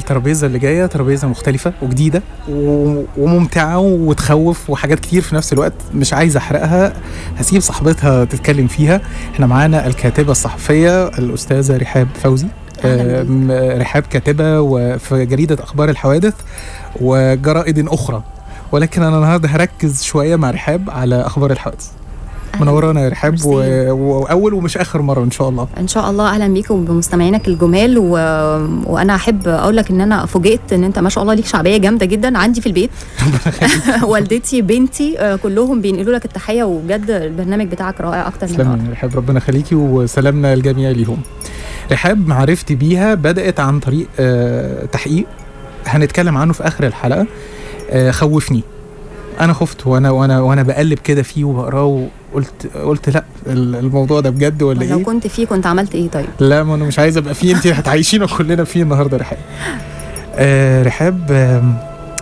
الترابيزه اللي جايه ترابيزه مختلفه وجديده و- وممتعه وتخوف وحاجات كتير في نفس الوقت مش عايز احرقها هسيب صاحبتها تتكلم فيها احنا معانا الكاتبه الصحفيه الاستاذه رحاب فوزي أهلاً بيك. آم، رحاب كاتبه وفي جريده اخبار الحوادث وجرائد اخرى ولكن انا النهارده هركز شويه مع رحاب على اخبار الحوادث أهلاً منورانا يا رحاب و... ميرسي. واول ومش اخر مره ان شاء الله ان شاء الله اهلا بيك وبمستمعينك الجمال و... وانا احب اقول لك ان انا فوجئت ان انت ما شاء الله ليك شعبيه جامده جدا عندي في البيت والدتي بنتي آه، كلهم بينقلوا لك التحيه وبجد البرنامج بتاعك رائع اكتر من رائع تسلمي يا رحاب ربنا يخليكي وسلامنا الجميع ليهم رحاب معرفتي بيها بدأت عن طريق آه تحقيق هنتكلم عنه في آخر الحلقة آه خوفني أنا خفت وأنا وأنا وأنا بقلب كده فيه وبقراه وقلت قلت لا ال- الموضوع ده بجد ولا لو إيه؟ كنت فيه كنت عملت ايه طيب لا ما أنا مش عايز أبقى فيه أنت هتعيشينا كلنا فيه النهاردة رحاب آه رحاب آه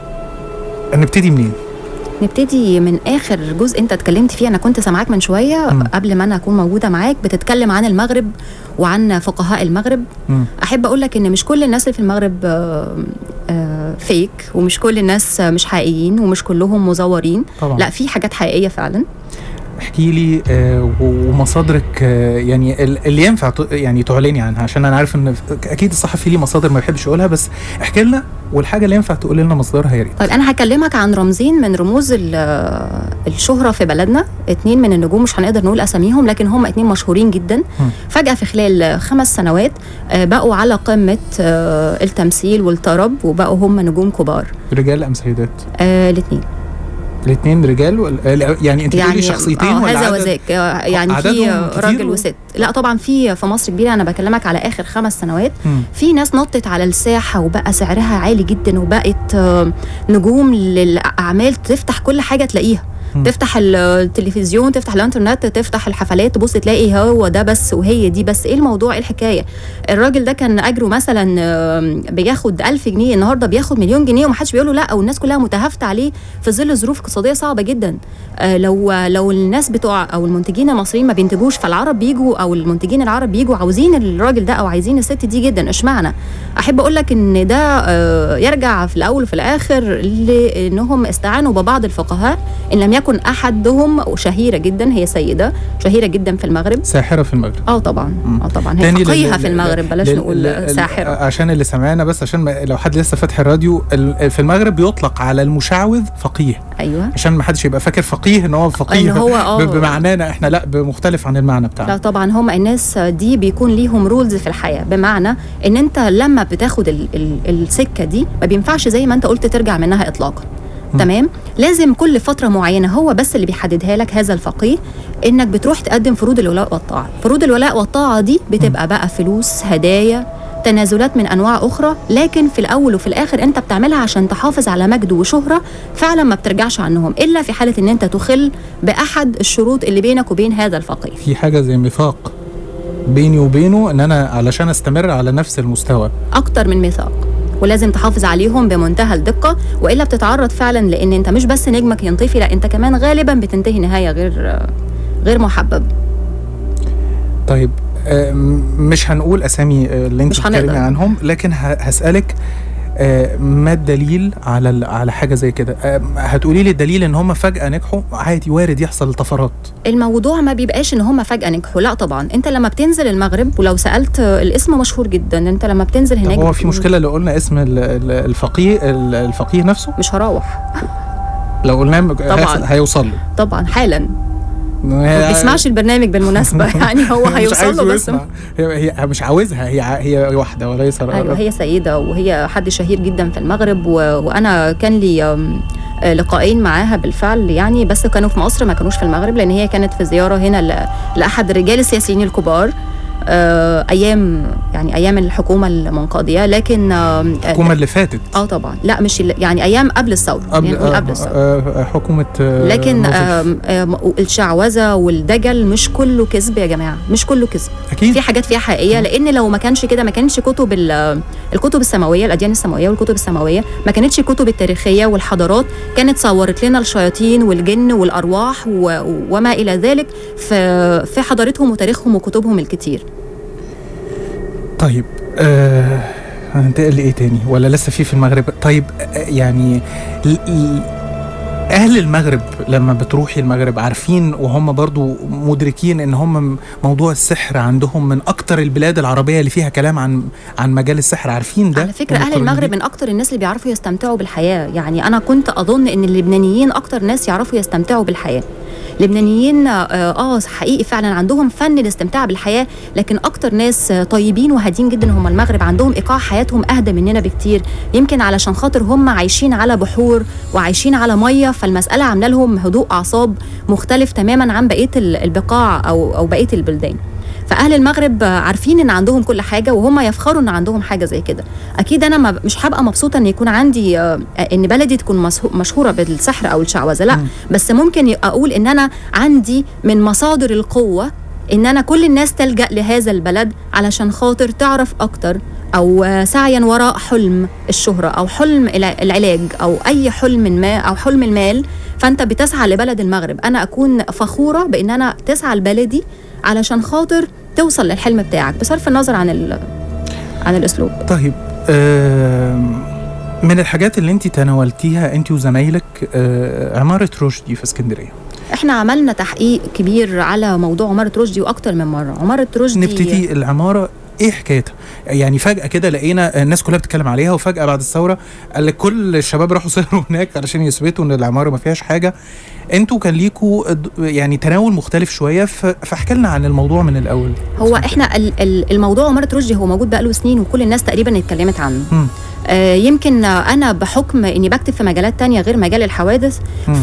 نبتدي منين؟ نبتدي من اخر جزء انت اتكلمت فيه انا كنت سامعاك من شويه مم. قبل ما انا اكون موجوده معاك بتتكلم عن المغرب وعن فقهاء المغرب مم. احب اقول لك ان مش كل الناس اللي في المغرب آه، آه، فيك ومش كل الناس مش حقيقيين ومش كلهم مزورين طبعا لا في حاجات حقيقيه فعلا احكي لي آه، و- ومصادرك آه، يعني ال- اللي ينفع ت- يعني تعلني عنها عشان انا عارف ان اكيد الصحفي ليه مصادر ما بيحبش يقولها بس احكي لنا والحاجه اللي ينفع تقول لنا مصدرها يا ريت طيب انا هكلمك عن رمزين من رموز ال- آه، الشهره في بلدنا اتنين من النجوم مش هنقدر نقول اساميهم لكن هم اتنين مشهورين جدا مم. فجاه في خلال خمس سنوات آه، بقوا على قمه آه، التمثيل والطرب وبقوا هم نجوم كبار رجال ام سيدات آه الاثنين الاثنين رجال ولا آه، لا، يعني انت بتقولي شخصيتين آه ولا هذا عدد؟ وذاك آه، يعني في عددهم آه، كتير راجل و- وست لا طبعا في في مصر كبيره انا بكلمك على اخر خمس سنوات مم. في ناس نطت على الساحه وبقى سعرها عالي جدا وبقت آه، نجوم للاعمال تفتح كل حاجه تلاقيها مم. تفتح ال- التلفزيون تفتح الانترنت تفتح الحفلات تبص تلاقي هو ده بس وهي دي بس ايه الموضوع ايه الحكايه الراجل ده كان اجره مثلا آه، بياخد ألف جنيه النهارده بياخد مليون جنيه ومحدش بيقول له لا والناس كلها متهافته عليه في ظل ظروف اقتصاديه صعبه جدا آه، لو لو الناس بتوع او المنتجين المصريين ما بينتجوش فالعرب بيجوا او المنتجين العرب بيجوا عاوزين الراجل ده او عايزين الست دي جدا اشمعنى احب اقول لك ان ده آه، يرجع في الاول وفي الاخر لانهم استعانوا ببعض الفقهاء ان لم يكن احدهم شهيره جدا هي سيده شهيره جدا في المغرب ساحره في المغرب اه طبعا مم. اه طبعا هي تاني فقيهه لل- في لل- المغرب بلاش لل- نقول لل- ساحره عشان اللي سمعنا بس عشان ما لو حد لسه فاتح الراديو ال- في المغرب بيطلق على المشعوذ فقيه ايوه عشان ما حدش يبقى فاكر فقيه ان هو فقيه ان هو اه ب- بمعنانا احنا لا بمختلف عن المعنى لا بتاعنا طبعا هم الناس دي بيكون ليهم رولز في الحياه بمعنى ان انت لما بتاخد ال ال السكه دي ما بينفعش زي ما انت قلت ترجع منها اطلاقا مم. تمام لازم كل فتره معينه هو بس اللي بيحددها لك هذا الفقيه انك بتروح تقدم فروض الولاء والطاعه فروض الولاء والطاعه دي بتبقى بقى فلوس هدايا تنازلات من انواع اخرى لكن في الاول وفي الاخر انت بتعملها عشان تحافظ على مجد وشهره فعلا ما بترجعش عنهم الا في حاله ان انت تخل باحد الشروط اللي بينك وبين هذا الفقيه في حاجه زي ميثاق بيني وبينه ان انا علشان استمر على نفس المستوى اكتر من ميثاق ولازم تحافظ عليهم بمنتهى الدقه والا بتتعرض فعلا لان انت مش بس نجمك ينطفي لا انت كمان غالبا بتنتهي نهايه غير غير محبب طيب آه، م- مش هنقول اسامي آه، اللي انت مش بتتكلمي هنقدر. عنهم لكن ه- هسالك آه، ما الدليل على ال- على حاجه زي كده آه، هتقولي لي الدليل ان هم فجاه نجحوا عادي وارد يحصل طفرات الموضوع ما بيبقاش ان هم فجاه نجحوا لا طبعا انت لما بتنزل المغرب ولو سالت الاسم مشهور جدا انت لما بتنزل طب هناك هو في بتقول- مشكله لو قلنا اسم ال- ال- الفقيه ال- الفقيه نفسه مش هروح لو قلنا م- طبعاً. هيحصل- هيوصل له طبعا حالا ما بيسمعش البرنامج بالمناسبه يعني هو مش هيوصل عايزه له بس يسمع. هي هي مش عاوزها هي ع- هي واحده وليس ايوه هي سيده وهي حد شهير جدا في المغرب و... وانا كان لي أم، آه، لقاءين معاها بالفعل يعني بس كانوا في مصر ما كانوش في المغرب لان هي كانت في زياره هنا ل... لاحد الرجال السياسيين الكبار آه، ايام يعني ايام الحكومه المنقضيه لكن آم، آه، الحكومه اللي فاتت اه طبعا لا مش ال- يعني ايام قبل الثوره قبل يعني نقول آه، قبل الثوره آه، حكومه آه، لكن نوفل. آم، آم، الشعوذه والدجل مش كله كذب يا جماعه مش كله كذب اكيد في حاجات فيها حقيقيه لان لو ما كانش كده ما كانش كتب ال- الكتب السماويه الاديان السماويه والكتب السماويه ما كانتش الكتب التاريخيه والحضارات كانت صورت لنا الشياطين والجن والارواح و- وما الى ذلك في في حضارتهم وتاريخهم وكتبهم الكتير طيب آه هننتقل لايه تاني ولا لسه في في المغرب طيب آه، يعني ال- ال- اهل المغرب لما بتروحي المغرب عارفين وهم برضو مدركين ان هم موضوع السحر عندهم من اكتر البلاد العربيه اللي فيها كلام عن عن مجال السحر عارفين ده على فكره اهل ومقترنين المغرب بيه؟ من اكتر الناس اللي بيعرفوا يستمتعوا بالحياه يعني انا كنت اظن ان اللبنانيين اكتر ناس يعرفوا يستمتعوا بالحياه اللبنانيين اه آه، حقيقي فعلا عندهم فن الاستمتاع بالحياه لكن اكتر ناس آه، طيبين وهادين جدا هم المغرب عندهم ايقاع حياتهم اهدى مننا بكتير يمكن علشان خاطر هم عايشين على بحور وعايشين على ميه فالمساله عامله لهم هدوء اعصاب مختلف تماما عن بقيه ال- البقاع او او بقيه البلدان فاهل المغرب عارفين ان عندهم كل حاجه وهم يفخروا ان عندهم حاجه زي كده اكيد انا ما مش هبقى مبسوطه ان يكون عندي آه، ان بلدي تكون مسهو- مشهوره بالسحر او الشعوذه لا مم. بس ممكن ي- اقول ان انا عندي من مصادر القوه ان انا كل الناس تلجا لهذا البلد علشان خاطر تعرف اكتر او آه، سعيا وراء حلم الشهره او حلم الع- العلاج او اي حلم ما او حلم المال فانت بتسعى لبلد المغرب انا اكون فخوره بان انا تسعى لبلدي علشان خاطر توصل للحلم بتاعك بصرف النظر عن ال- عن الاسلوب طيب آم، من الحاجات اللي انت تناولتيها انت وزمايلك آه، عماره رشدي في اسكندريه احنا عملنا تحقيق كبير على موضوع عماره رشدي واكتر من مره عماره رشدي نبتدي العماره ايه حكايتها؟ يعني فجأة كده لقينا الناس كلها بتتكلم عليها وفجأة بعد الثورة قال لك كل الشباب راحوا سهروا هناك علشان يثبتوا ان العمارة ما فيهاش حاجة. انتوا كان ليكوا د- يعني تناول مختلف شوية ف- فاحكي لنا عن الموضوع من الأول. هو احنا ال- ال- الموضوع عماره رشدي هو موجود بقاله سنين وكل الناس تقريبا اتكلمت عنه مم. آه يمكن آه، انا بحكم اني بكتب في مجالات تانية غير مجال الحوادث مم.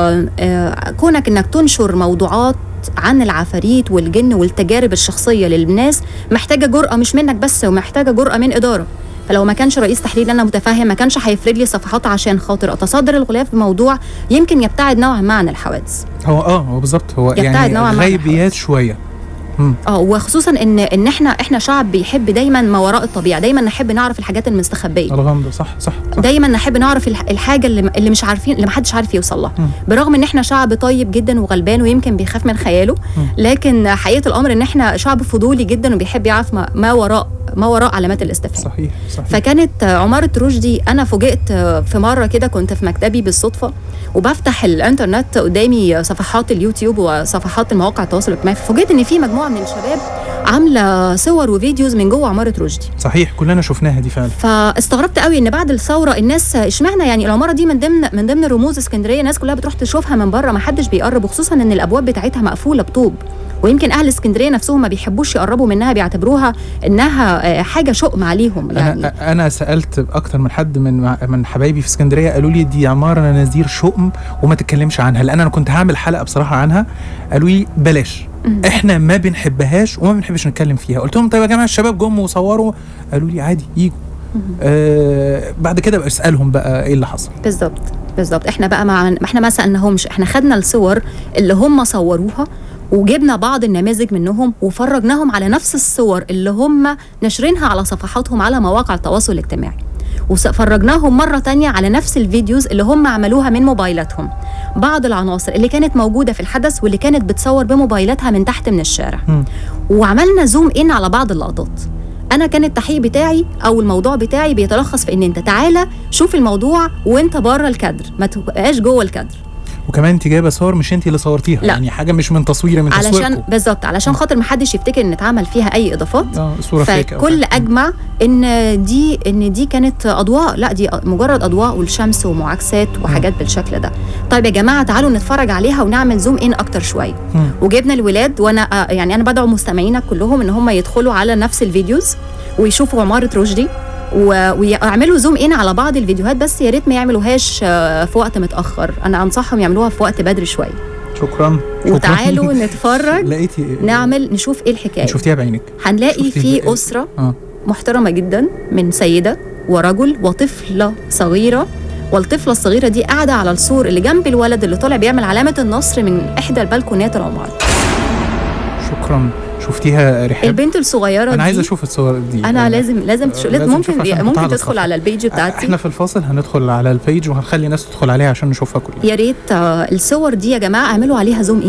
فكونك انك تنشر موضوعات عن العفاريت والجن والتجارب الشخصيه للناس محتاجه جرأه مش منك بس ومحتاجه جرأه من اداره فلو ما كانش رئيس تحرير انا متفاهم ما كانش هيفرد لي صفحات عشان خاطر اتصدر الغلاف بموضوع يمكن يبتعد نوعا ما عن الحوادث هو اه هو بالظبط هو يبتعد يعني نوعاً ما عن غيبيات شوية. مم. اه وخصوصا ان ان احنا احنا شعب بيحب دايما ما وراء الطبيعه دايما نحب نعرف الحاجات المستخبيه الغامضة صح صح, صح. دايما نحب نعرف الح- الحاجه اللي اللي مش عارفين اللي محدش عارف يوصل لها مم. برغم ان احنا شعب طيب جدا وغلبان ويمكن بيخاف من خياله مم. لكن حقيقه الامر ان احنا شعب فضولي جدا وبيحب يعرف ما, ما وراء ما وراء علامات الاستفهام صحيح صحيح. فكانت عمارة رشدي أنا فوجئت في مرة كده كنت في مكتبي بالصدفة وبفتح الإنترنت قدامي صفحات اليوتيوب وصفحات المواقع التواصل الاجتماعي فوجئت إن في مجموعة من الشباب عاملة صور وفيديوز من جوه عمارة رشدي صحيح كلنا شفناها دي فعلا. فاستغربت قوي ان بعد الثوره الناس اشمعنى يعني العماره دي من ضمن من ضمن رموز اسكندريه الناس كلها بتروح تشوفها من بره ما حدش بيقرب وخصوصا ان الابواب بتاعتها مقفوله بطوب ويمكن اهل اسكندريه نفسهم ما بيحبوش يقربوا منها بيعتبروها انها آه، حاجه شؤم عليهم يعني انا انا سالت اكتر من حد من من حبايبي في اسكندريه قالوا لي دي عماره نذير شؤم وما تتكلمش عنها لان انا كنت هعمل حلقه بصراحه عنها قالوا لي بلاش مم. احنا ما بنحبهاش وما بنحبش نتكلم فيها قلت لهم طيب يا جماعه الشباب جم وصوروا قالوا لي عادي يجوا آه بعد كده بقى اسالهم بقى ايه اللي حصل بالظبط بالظبط احنا بقى ما ما احنا ما سالناهمش احنا خدنا الصور اللي هم صوروها وجبنا بعض النماذج منهم وفرجناهم على نفس الصور اللي هم ناشرينها على صفحاتهم على مواقع التواصل الاجتماعي وفرجناهم مرة تانية على نفس الفيديوز اللي هم عملوها من موبايلاتهم بعض العناصر اللي كانت موجودة في الحدث واللي كانت بتصور بموبايلاتها من تحت من الشارع مم. وعملنا زوم ان على بعض اللقطات انا كان التحقيق بتاعي او الموضوع بتاعي بيتلخص في ان انت تعالى شوف الموضوع وانت بره الكادر ما تبقاش جوه الكادر وكمان انت جايبه صور مش انت اللي صورتيها لا. يعني حاجه مش من تصويري من علشان تصويركم بالظبط علشان خاطر محدش يفتكر ان اتعمل فيها اي اضافات اه صوره فيك أو فكل حاجة. اجمع ان دي ان دي كانت اضواء لا دي مجرد اضواء والشمس ومعاكسات وحاجات بالشكل ده طيب يا جماعه تعالوا نتفرج عليها ونعمل زوم ان اكتر شويه مم. وجبنا الولاد وانا آه، يعني انا بدعو مستمعينا كلهم ان هم يدخلوا على نفس الفيديوز ويشوفوا عماره رشدي و- ويعملوا زوم ان على بعض الفيديوهات بس يا ريت ما يعملوهاش آه، في وقت متاخر انا انصحهم يعملوها في وقت بدري شويه شكرا شكرا وتعالوا نتفرج لقيتي نعمل نشوف ايه الحكايه شفتيها بعينك هنلاقي شفتي في بقى- اسره اه محترمه جدا من سيده ورجل وطفله صغيره والطفله الصغيره دي قاعده على السور اللي جنب الولد اللي طالع بيعمل علامه النصر من احدى البلكونات العماره شكرا شفتيها رحاب البنت الصغيره انا عايز دي اشوف الصور دي انا آه، لازم لازم تشوف لازم ممكن نشوف عشان ممكن نحطها على تدخل الصفحة. على البيج بتاعتي احنا في الفاصل هندخل على البيج وهنخلي الناس تدخل عليها عشان نشوفها كلها يا ريت آه، الصور دي يا جماعه اعملوا عليها زوم ان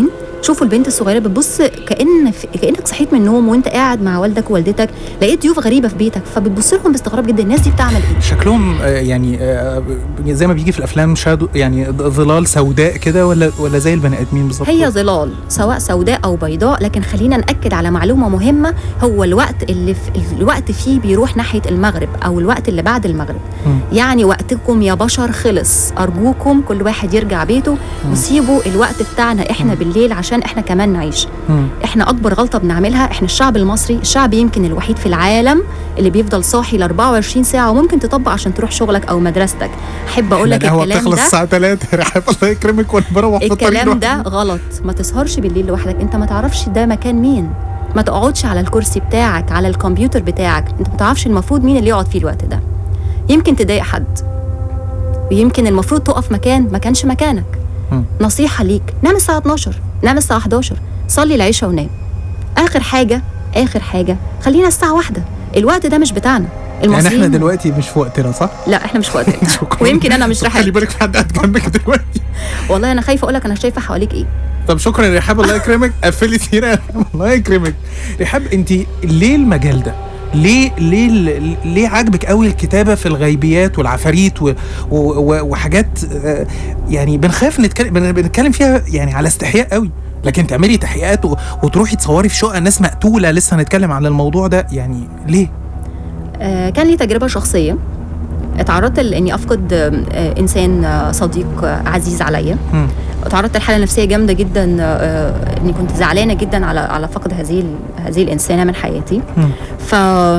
شوفوا البنت الصغيره بتبص كان في كانك صحيت من النوم وانت قاعد مع والدك ووالدتك لقيت ضيوف غريبه في بيتك فبتبص لهم باستغراب جدا الناس دي بتعمل ايه شكلهم آه، يعني آه، زي ما بيجي في الافلام شادو يعني ظلال سوداء كده ولا ولا زي البني ادمين بالظبط هي ظلال سواء سوداء او بيضاء لكن خلينا ناكد على معلومه مهمه هو الوقت اللي في الوقت فيه بيروح ناحيه المغرب او الوقت اللي بعد المغرب مم. يعني وقتكم يا بشر خلص ارجوكم كل واحد يرجع بيته وسيبوا الوقت بتاعنا احنا مم. بالليل عشان احنا كمان نعيش مم. احنا اكبر غلطه بنعملها احنا الشعب المصري الشعب يمكن الوحيد في العالم اللي بيفضل صاحي ل 24 ساعه وممكن تطبق عشان تروح شغلك او مدرستك احب اقول لك القهوة الكلام بتخلص ده الساعه 3 رحاب الله يكرمك وانا بروح في الطريق الكلام ده لوحدي. غلط ما تسهرش بالليل لوحدك انت ما تعرفش ده مكان مين ما تقعدش على الكرسي بتاعك على الكمبيوتر بتاعك انت ما تعرفش المفروض مين اللي يقعد فيه الوقت ده يمكن تضايق حد ويمكن المفروض تقف مكان ما كانش مكانك مم. نصيحة ليك نام الساعة 12 نام الساعة 11 صلي العشاء ونام آخر حاجة آخر حاجة خلينا الساعة واحدة الوقت ده مش بتاعنا يعني احنا المصريين دلوقتي مش في وقتنا صح؟ لا احنا مش في وقتنا شكراً. ويمكن انا مش خلي رحاب بالك في حد قاعد جنبك دلوقتي والله انا خايفه اقول لك انا شايفه حواليك ايه طب شكرا يا رحاب الله يكرمك قفلت هنا الله يكرمك رحاب انت ليه المجال ده؟ ليه ليه ال- ليه عاجبك قوي الكتابه في الغيبيات والعفاريت و و و وحاجات آه، يعني بنخاف نتكلم بن- بنتكلم فيها يعني على استحياء قوي لكن تعملي تحقيقات و- وتروحي تصوري في شقق ناس مقتوله لسه هنتكلم عن الموضوع ده يعني ليه؟ آه، كان لي تجربة شخصية اتعرضت لاني افقد آه، انسان آه، صديق آه، عزيز عليا مم. اتعرضت لحاله نفسيه جامده جدا آه، اني كنت زعلانه جدا على على فقد هذه ال- هذه الانسانه من حياتي مم. ف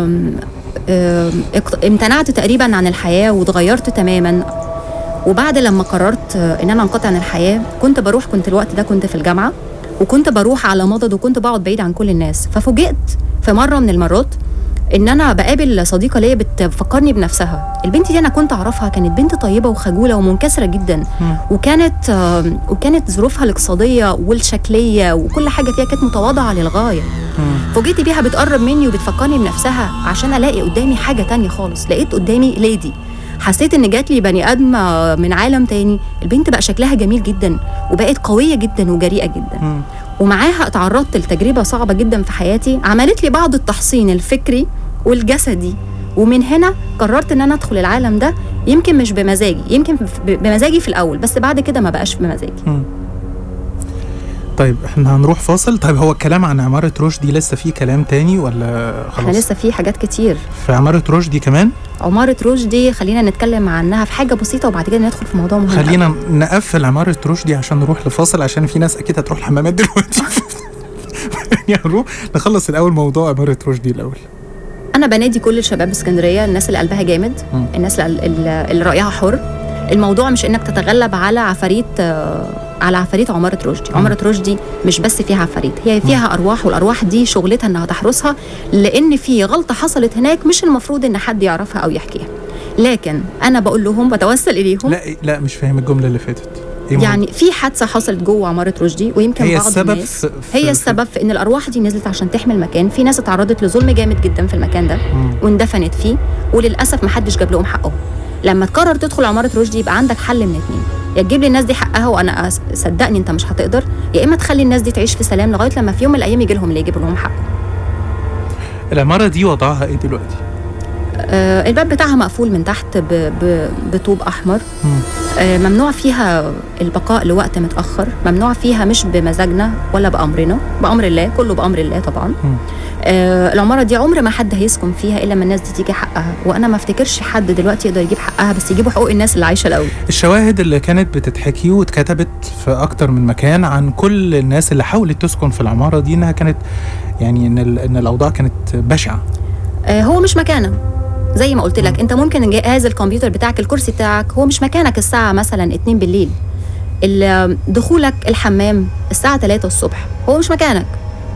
آه، اقت- امتنعت تقريبا عن الحياه واتغيرت تماما وبعد لما قررت آه، ان انا انقطع عن الحياه كنت بروح كنت الوقت ده كنت في الجامعه وكنت بروح على مضض وكنت بقعد بعيد عن كل الناس ففوجئت في مره من المرات ان انا بقابل صديقه ليا بتفكرني بنفسها البنت دي انا كنت اعرفها كانت بنت طيبه وخجوله ومنكسره جدا مم. وكانت آه، وكانت ظروفها الاقتصاديه والشكليه وكل حاجه فيها كانت متواضعه للغايه مم. فوجئت بيها بتقرب مني وبتفكرني بنفسها عشان الاقي قدامي حاجه تانية خالص لقيت قدامي ليدي حسيت ان جات لي بني ادم آه، من عالم تاني البنت بقى شكلها جميل جدا وبقت قويه جدا وجريئه جدا مم. ومعاها اتعرضت لتجربه صعبه جدا في حياتي عملت لي بعض التحصين الفكري والجسدي ومن هنا قررت ان انا ادخل العالم ده يمكن مش بمزاجي يمكن ب- بمزاجي في الاول بس بعد كده ما بقاش بمزاجي مم. طيب احنا هنروح فاصل طيب هو الكلام عن عمارة رشدي لسه فيه كلام تاني ولا احنا خلاص لسه في حاجات كتير في عمارة رشدي كمان عمارة رشدي خلينا نتكلم عنها في حاجة بسيطة وبعد كده ندخل في موضوع مهم أوي. خلينا نقفل عمارة رشدي عشان نروح لفاصل عشان في ناس اكيد هتروح الحمامات دلوقتي يعني هنروح نخلص الاول موضوع عمارة رشدي الاول أنا بنادي كل الشباب اسكندرية الناس اللي قلبها جامد مم. الناس اللي, اللي اللي رأيها حر الموضوع مش انك تتغلب على عفاريت آه، على عفاريت عمارة رشدي مم. عمارة رشدي مش بس فيها عفاريت هي فيها أرواح والأرواح دي شغلتها انها تحرسها لأن في غلطة حصلت هناك مش المفروض ان حد يعرفها أو يحكيها لكن أنا بقول لهم بتوسل إليهم لا لا مش فاهم الجملة اللي فاتت إيه يعني في حادثة حصلت جوه عمارة رشدي ويمكن هي بعض السبب الناس في في- هي السبب في ان الارواح دي نزلت عشان تحمي المكان في ناس اتعرضت لظلم جامد جدا في المكان ده مم. واندفنت فيه وللاسف ما حدش جاب لهم حقهم لما تقرر تدخل عماره رشدي يبقى عندك حل من اتنين يا تجيب لي الناس دي حقها وانا أس- صدقني انت مش هتقدر يا اما تخلي الناس دي تعيش في سلام لغايه لما في يوم من الايام يجي لهم اللي يجيب لهم حقهم العمارة دي وضعها ايه دلوقتي؟ آه الباب بتاعها مقفول من تحت ب... ب... بطوب احمر مم. آه ممنوع فيها البقاء لوقت متاخر ممنوع فيها مش بمزاجنا ولا بامرنا بامر الله كله بامر الله طبعا مم. آه العماره دي عمر ما حد هيسكن فيها الا لما الناس دي تيجي حقها وانا ما افتكرش حد دلوقتي يقدر يجيب حقها بس يجيبوا حقوق الناس اللي عايشه الاول الشواهد اللي كانت بتتحكي واتكتبت في اكتر من مكان عن كل الناس اللي حاولت تسكن في العمارة دي انها كانت يعني ان ال- ان الاوضاع كانت بشعة آه هو مش مكانك زي ما قلت لك انت ممكن جهاز الكمبيوتر بتاعك الكرسي بتاعك هو مش مكانك الساعه مثلا 2 بالليل ال- دخولك الحمام الساعه 3 الصبح هو مش مكانك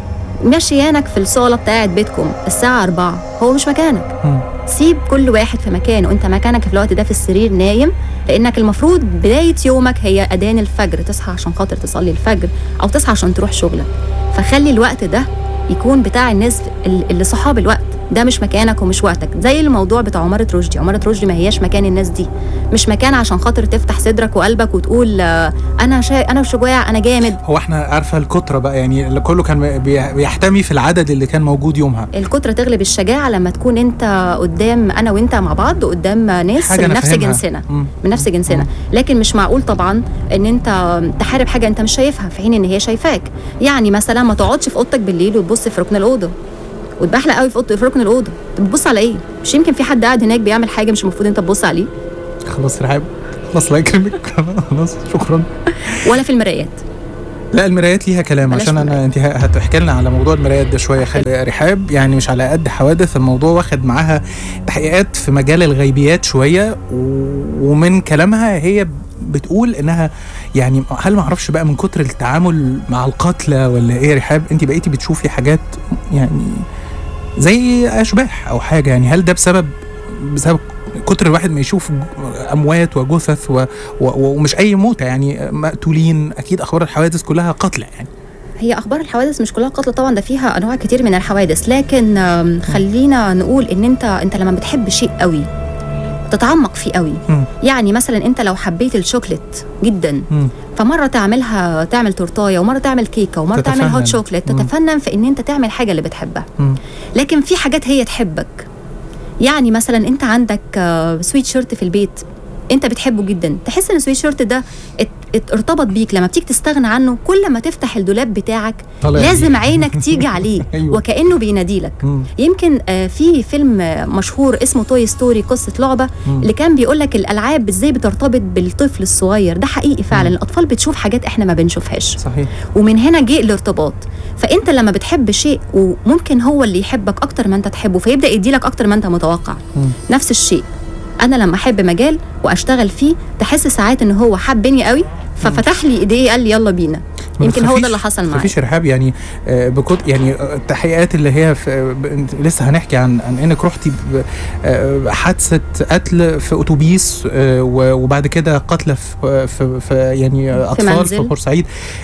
مشيانك في الصاله بتاعت بيتكم الساعه 4 هو مش مكانك مم. سيب كل واحد في مكانه انت مكانك في الوقت ده في السرير نايم لانك المفروض بدايه يومك هي اذان الفجر تصحى عشان خاطر تصلي الفجر او تصحى عشان تروح شغلك فخلي الوقت ده يكون بتاع الناس اللي صحاب الوقت ده مش مكانك ومش وقتك زي الموضوع بتاع عمارة رشدي عمارة رشدي ما هياش مكان الناس دي مش مكان عشان خاطر تفتح صدرك وقلبك وتقول آه، انا شا... انا شجاع انا جامد هو احنا عارفه الكتره بقى يعني اللي كله كان بي- بيحتمي في العدد اللي كان موجود يومها الكترة تغلب الشجاعة لما تكون انت قدام انا وانت مع بعض قدام ناس حاجة من أنا نفس فاهمها. جنسنا مم. من نفس جنسنا مم. لكن مش معقول طبعا ان انت تحارب حاجه انت مش شايفها في حين ان هي شايفاك يعني مثلا ما تقعدش في اوضتك بالليل وتبص في ركن الاوضه وتبحلق قوي في اوضه في ركن الاوضه طب بتبص على ايه مش يمكن في حد قاعد هناك بيعمل حاجه مش المفروض انت تبص عليه خلاص رحاب خلاص الله يكرمك خلاص شكرا ولا في المرايات لا المرايات ليها كلام بلاش عشان انا مرايات. انت هتحكي لنا على موضوع المرايات ده شويه خلي رحاب يعني مش على قد حوادث الموضوع واخد معاها تحقيقات في مجال الغيبيات شويه و- ومن كلامها هي بتقول انها يعني هل ما اعرفش بقى من كتر التعامل مع القتلى ولا ايه يا رحاب انت بقيتي بتشوفي حاجات يعني زي اشباح او حاجه يعني هل ده بسبب بسبب كتر الواحد ما يشوف اموات وجثث و... و... ومش اي موتى يعني مقتولين اكيد اخبار الحوادث كلها قتلى يعني هي اخبار الحوادث مش كلها قتل طبعا ده فيها انواع كتير من الحوادث لكن آم، خلينا نقول ان انت انت لما بتحب شيء قوي تتعمق فيه قوي مم. يعني مثلا انت لو حبيت الشوكليت جدا مم. فمره تعملها تعمل تورتايه ومره تعمل كيكه ومره تعمل تتفنن. هوت شوكليت مم. تتفنن في ان انت تعمل حاجه اللي بتحبها مم. لكن في حاجات هي تحبك يعني مثلا انت عندك آه، سويت شيرت في البيت انت بتحبه جدا تحس ان السويت شيرت ده ات- ات- ارتبط بيك لما بتيجي تستغنى عنه كل ما تفتح الدولاب بتاعك طالع لازم عينك تيجي عليه أيوة. وكانه بيناديلك مم. يمكن آه، في فيلم آه، مشهور اسمه توي ستوري قصه لعبه مم. اللي كان بيقول لك الالعاب ازاي بترتبط بالطفل الصغير ده حقيقي فعلا مم. الاطفال بتشوف حاجات احنا ما بنشوفهاش صحيح ومن هنا جه الارتباط فانت لما بتحب شيء وممكن هو اللي يحبك اكتر ما انت تحبه فيبدا يديلك اكتر ما انت متوقع مم. نفس الشيء انا لما احب مجال واشتغل فيه تحس ساعات ان هو حبني قوي ففتح لي ايديه قال لي يلا بينا ما يمكن هو تخافيش- ده اللي حصل ما معايا فيش ارهاب يعني آه، بكت يعني آه، التحقيقات اللي هي في ب- انت لسه هنحكي عن عن انك رحتي ب- آه، حادثه قتل في اتوبيس آه، و- وبعد كده قتلى في في, في يعني آه، اطفال في منزل. بورسعيد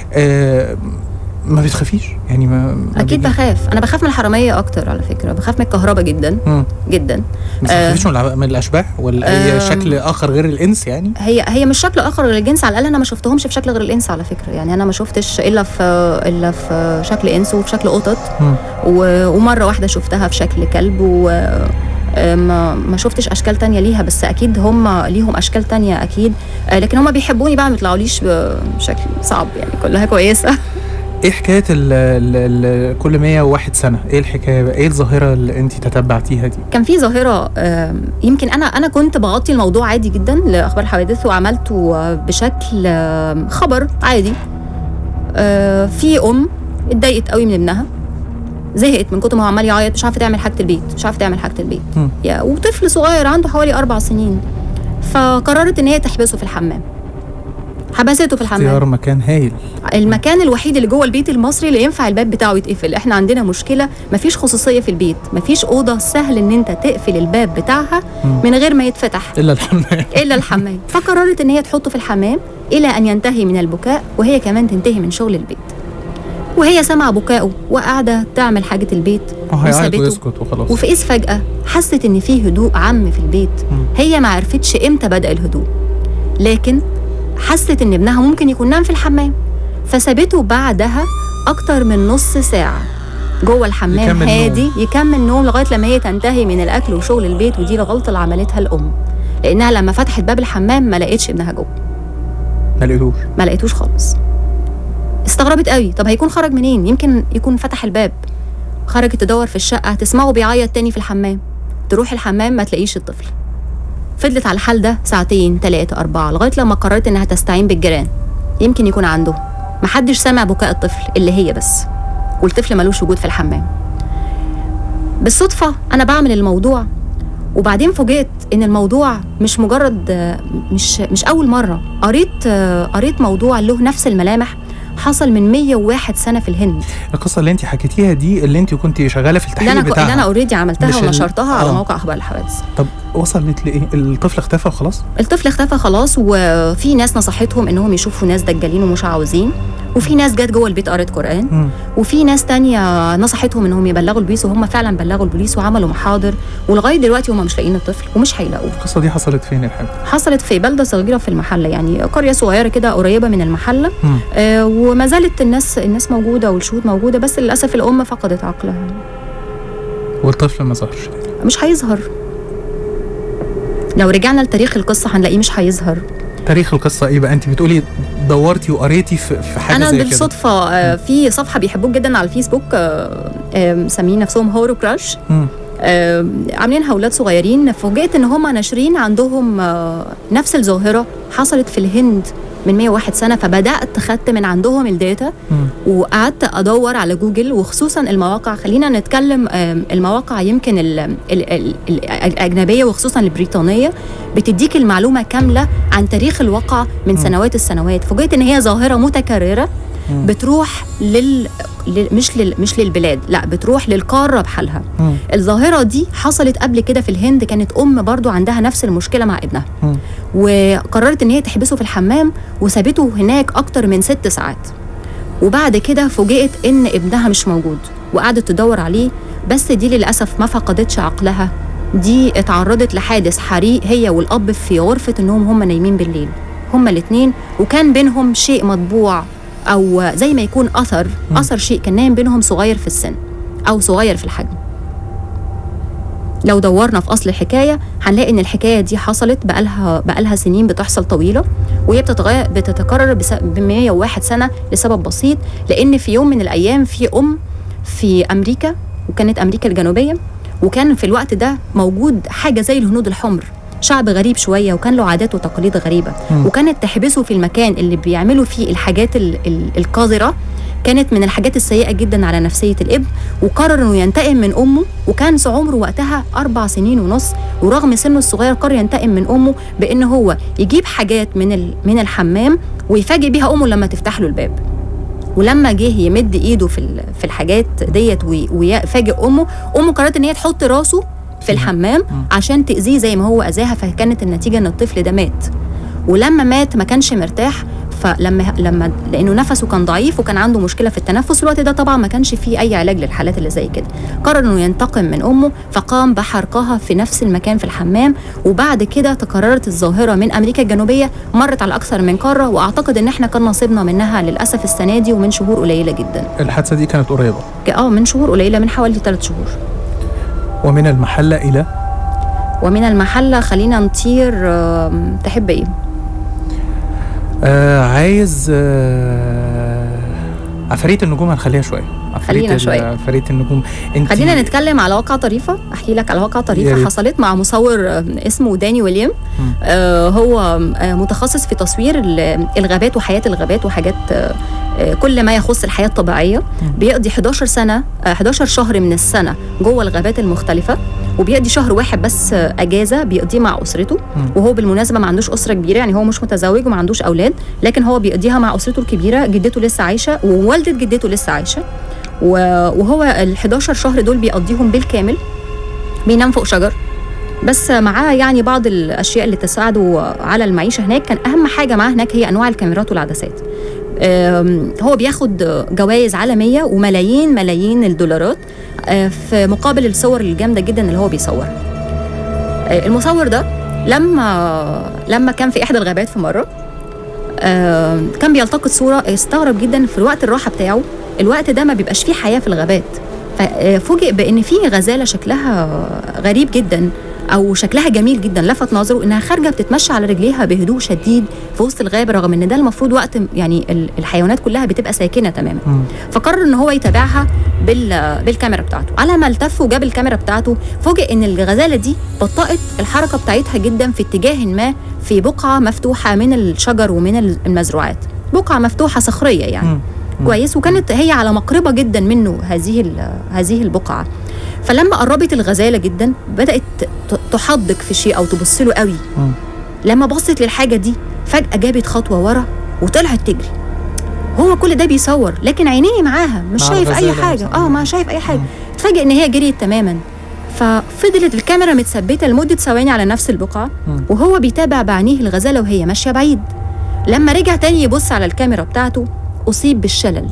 آه، ما بتخافيش يعني ما ما اكيد بت- بخاف انا بخاف من الحراميه اكتر على فكره بخاف من الكهرباء جدا مم. جدا بس آه. ما بتخافيش من الع- من الاشباح ولا اي آم. شكل اخر غير الانس يعني هي هي مش شكل اخر غير الجنس على الاقل انا ما شفتهمش في شكل غير الانس على فكره يعني انا ما شفتش الا في الا في شكل انس وفي شكل قطط مم. و- ومره واحده شفتها في شكل كلب و آه، ما ما شفتش اشكال تانية ليها بس اكيد هم ليهم اشكال تانية اكيد آه، لكن هم بيحبوني بقى ما يطلعوليش بشكل صعب يعني كلها كويسه ايه حكايه ال ال ال كل 101 سنه ايه الحكايه بقى؟ ايه الظاهره اللي انت تتبعتيها دي كان في ظاهره آم، يمكن انا انا كنت بغطي الموضوع عادي جدا لاخبار الحوادث وعملته آه، بشكل آم، خبر عادي آه، في ام اتضايقت قوي من ابنها زهقت من كتر ما هو عمال يعيط مش عارفه تعمل حاجه البيت مش عارفه تعمل حاجه البيت مم. يا وطفل صغير عنده حوالي اربع سنين فقررت ان هي تحبسه في الحمام حبسته في الحمام اختيار مكان هايل المكان الوحيد اللي جوه البيت المصري اللي ينفع الباب بتاعه يتقفل احنا عندنا مشكله مفيش خصوصيه في البيت مفيش اوضه سهل ان انت تقفل الباب بتاعها مم. من غير ما يتفتح الا الحمام الا الحمام فقررت ان هي تحطه في الحمام الى ان ينتهي من البكاء وهي كمان تنتهي من شغل البيت وهي سامعه بكائه وقاعده تعمل حاجه البيت هو هيعيط وسابته. ويسكت وخلاص وفي إذ فجأة حست إن في هدوء عام في البيت مم. هي ما عرفتش إمتى بدأ الهدوء لكن حست إن ابنها ممكن يكون نام في الحمام فسابته بعدها أكتر من نص ساعة جوه الحمام يكمل هادي يكمل نوم لغاية لما هي تنتهي من الأكل وشغل البيت ودي الغلطة اللي عملتها الأم لأنها لما فتحت باب الحمام ما لقيتش ابنها جوه ما لقيتوش ما لقيتوش خالص استغربت قوي طب هيكون خرج منين يمكن يكون فتح الباب خرجت تدور في الشقة تسمعه بيعيط تاني في الحمام تروح الحمام ما تلاقيش الطفل فضلت على الحال ده ساعتين تلاتة أربعة لغاية لما قررت إنها تستعين بالجيران يمكن يكون عنده محدش سمع بكاء الطفل اللي هي بس والطفل ملوش وجود في الحمام بالصدفة أنا بعمل الموضوع وبعدين فوجئت ان الموضوع مش مجرد آه، مش مش اول مره قريت آه، قريت موضوع له نفس الملامح حصل من 101 سنه في الهند القصه اللي انت حكيتيها دي اللي انت كنت شغاله في اللي التحقيق انا بتاعها اللي انا اوريدي عملتها مش ال- ونشرتها على آه. موقع اخبار الحوادث طب وصلت لايه الطفل اختفى وخلاص الطفل اختفى خلاص وفي ناس نصحتهم انهم يشوفوا ناس دجالين ومش عاوزين وفي ناس جت جوه البيت قرت قران مم. وفي ناس تانية نصحتهم انهم يبلغوا البوليس وهم فعلا بلغوا البوليس وعملوا محاضر ولغايه دلوقتي هم مش لاقيين الطفل ومش هيلاقوه القصه دي حصلت فين يا حاج حصلت في بلده صغيره في المحله يعني قريه صغيره كده قريبه من المحله مم. آه وما زالت الناس الناس موجوده والشهود موجوده بس للاسف الام فقدت عقلها والطفل ما ظهرش مش هيظهر لو رجعنا لتاريخ القصه هنلاقيه مش هيظهر تاريخ القصه ايه بقى انت بتقولي دورتي وقريتي في, في حاجه انا زي كده بالصدفه آه، في صفحه بيحبوك جدا على الفيسبوك آه، آه، مسمين نفسهم هورو كراش مم. آه، عاملينها اولاد صغيرين فوجئت ان هم ناشرين عندهم آه، نفس الظاهره حصلت في الهند من 101 سنه فبدات خدت من عندهم الداتا مم. وقعدت ادور على جوجل وخصوصا المواقع خلينا نتكلم آم، المواقع يمكن ال ال ال ال الاجنبيه وخصوصا البريطانيه بتديك المعلومه كامله عن تاريخ الواقع من مم. سنوات السنوات فوجئت ان هي ظاهره متكرره مم. بتروح لل لل- مش لل مش للبلاد لا بتروح للقاره بحالها مم. الظاهره دي حصلت قبل كده في الهند كانت ام برضو عندها نفس المشكله مع ابنها مم. وقررت ان هي تحبسه في الحمام وسابته هناك اكتر من ست ساعات وبعد كده فوجئت ان ابنها مش موجود وقعدت تدور عليه بس دي للاسف ما فقدتش عقلها دي اتعرضت لحادث حريق هي والاب في غرفه انهم هم نايمين بالليل هما الاثنين وكان بينهم شيء مطبوع او زي ما يكون اثر مم. اثر شيء كان نايم بينهم صغير في السن او صغير في الحجم لو دورنا في اصل الحكايه هنلاقي ان الحكايه دي حصلت بقالها بقالها سنين بتحصل طويله وهي بتتغير بتتكرر ب 101 سنه لسبب بسيط لان في يوم من الايام في ام في امريكا وكانت امريكا الجنوبيه وكان في الوقت ده موجود حاجه زي الهنود الحمر شعب غريب شويه وكان له عادات وتقاليد غريبه مم. وكانت تحبسه في المكان اللي بيعملوا فيه الحاجات ال- ال- القذره كانت من الحاجات السيئه جدا على نفسيه الابن وقرر انه ينتقم من امه وكان عمره وقتها اربع سنين ونص ورغم سنه الصغير قرر ينتقم من امه بان هو يجيب حاجات من ال- من الحمام ويفاجئ بيها امه لما تفتح له الباب ولما جه يمد ايده في ال- في الحاجات ديت وي- ويفاجئ امه امه قررت ان هي تحط راسه في الحمام مم. عشان تاذيه زي ما هو اذاها فكانت النتيجه ان الطفل ده مات ولما مات ما كانش مرتاح فلما لما لانه نفسه كان ضعيف وكان عنده مشكله في التنفس الوقت ده طبعا ما كانش فيه اي علاج للحالات اللي زي كده قرر انه ينتقم من امه فقام بحرقها في نفس المكان في الحمام وبعد كده تكررت الظاهره من امريكا الجنوبيه مرت على اكثر من قاره واعتقد ان احنا كان نصيبنا منها للاسف السنه دي ومن شهور قليله جدا الحادثه دي كانت قريبه اه من شهور قليله من حوالي ثلاث شهور ومن المحله الى ومن المحله خلينا نطير آم، تحب ايه آه عايز آه عفاريت النجوم هنخليها شويه عفاريت خلينا ال- شوية. عفاريت النجوم انت خلينا نتكلم على واقعة طريفة احكي لك على واقعة يا طريفة ريت. حصلت مع مصور آه، اسمه داني ويليام مم. آه هو آه متخصص في تصوير ال- الغابات وحياة الغابات وحاجات آه آه، كل ما يخص الحياة الطبيعية مم. بيقضي 11 سنة آه 11 شهر من السنة جوه الغابات المختلفة وبيقضي شهر واحد بس آه، اجازه بيقضيه مع اسرته مم. وهو بالمناسبه ما عندوش اسره كبيره يعني هو مش متزوج وما عندوش اولاد لكن هو بيقضيها مع اسرته الكبيره جدته لسه عايشه ووالده جدته لسه عايشه و- وهو ال 11 شهر دول بيقضيهم بالكامل بينام فوق شجر بس معاه يعني بعض الاشياء اللي تساعده على المعيشه هناك كان اهم حاجه معاه هناك هي انواع الكاميرات والعدسات أم، هو بياخد جوائز عالميه وملايين ملايين الدولارات آه، في مقابل الصور الجامده جدا اللي هو بيصورها آه، المصور ده لما لما كان في احدى الغابات في مره آه، كان بيلتقط صوره استغرب جدا في الوقت الراحه بتاعه الوقت ده ما بيبقاش فيه حياه في الغابات ففوجئ بان في غزاله شكلها غريب جدا او شكلها جميل جدا لفت نظره انها خارجه بتتمشى على رجليها بهدوء شديد في وسط الغابه رغم ان ده المفروض وقت يعني ال- الحيوانات كلها بتبقى ساكنه تماما مم. فقرر ان هو يتابعها بال بالكاميرا بتاعته على ما التف وجاب الكاميرا بتاعته فوجئ ان الغزاله دي بطأت الحركه بتاعتها جدا في اتجاه ما في بقعه مفتوحه من الشجر ومن المزروعات بقعه مفتوحه صخريه يعني مم. مم. كويس وكانت هي على مقربه جدا منه هذه ال- هذه البقعه فلما قربت الغزاله جدا بدات ت- تحدق في شيء او تبص له قوي مم. لما بصت للحاجه دي فجاه جابت خطوه ورا وطلعت تجري هو كل ده بيصور لكن عينيه معاها مش مع شايف اي الغزالة حاجه مثلاً. اه ما شايف اي حاجه مم. اتفاجئ ان هي جريت تماما ففضلت الكاميرا متثبته لمده ثواني على نفس البقعه مم. وهو بيتابع بعينيه الغزاله وهي ماشيه بعيد لما رجع تاني يبص على الكاميرا بتاعته اصيب بالشلل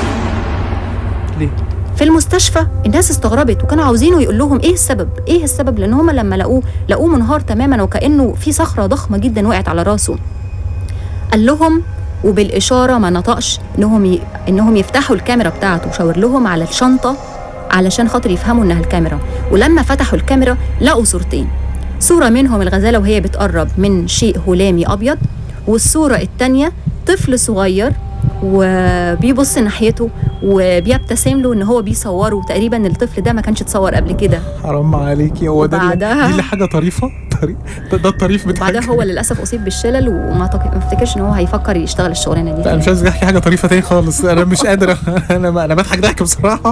ليه؟ في المستشفى الناس استغربت وكانوا عاوزينه يقول لهم ايه السبب ايه السبب لان هم لما لقوه لقوه منهار تماما وكانه في صخره ضخمه جدا وقعت على راسه قال لهم وبالاشاره ما نطقش انهم ي... انهم يفتحوا الكاميرا بتاعته شاور لهم على الشنطه علشان خاطر يفهموا انها الكاميرا ولما فتحوا الكاميرا لقوا صورتين صوره منهم الغزاله وهي بتقرب من شيء هلامي ابيض والصوره الثانيه طفل صغير وبيبص ناحيته وبيبتسم له ان هو بيصوره تقريبا الطفل ده ما كانش اتصور قبل كده حرام عليكي هو ده اللي- وبعدها- دي اللي حاجه طريفه طريف ده, ده الطريف بتاعك بعدها هو للاسف اصيب بالشلل وما أعتقد- ما افتكرش ان هو هيفكر يشتغل الشغلانه دي لا تاني. مش عايز احكي حاجه طريفه تاني خالص انا مش قادر انا ما انا بضحك ضحك بصراحه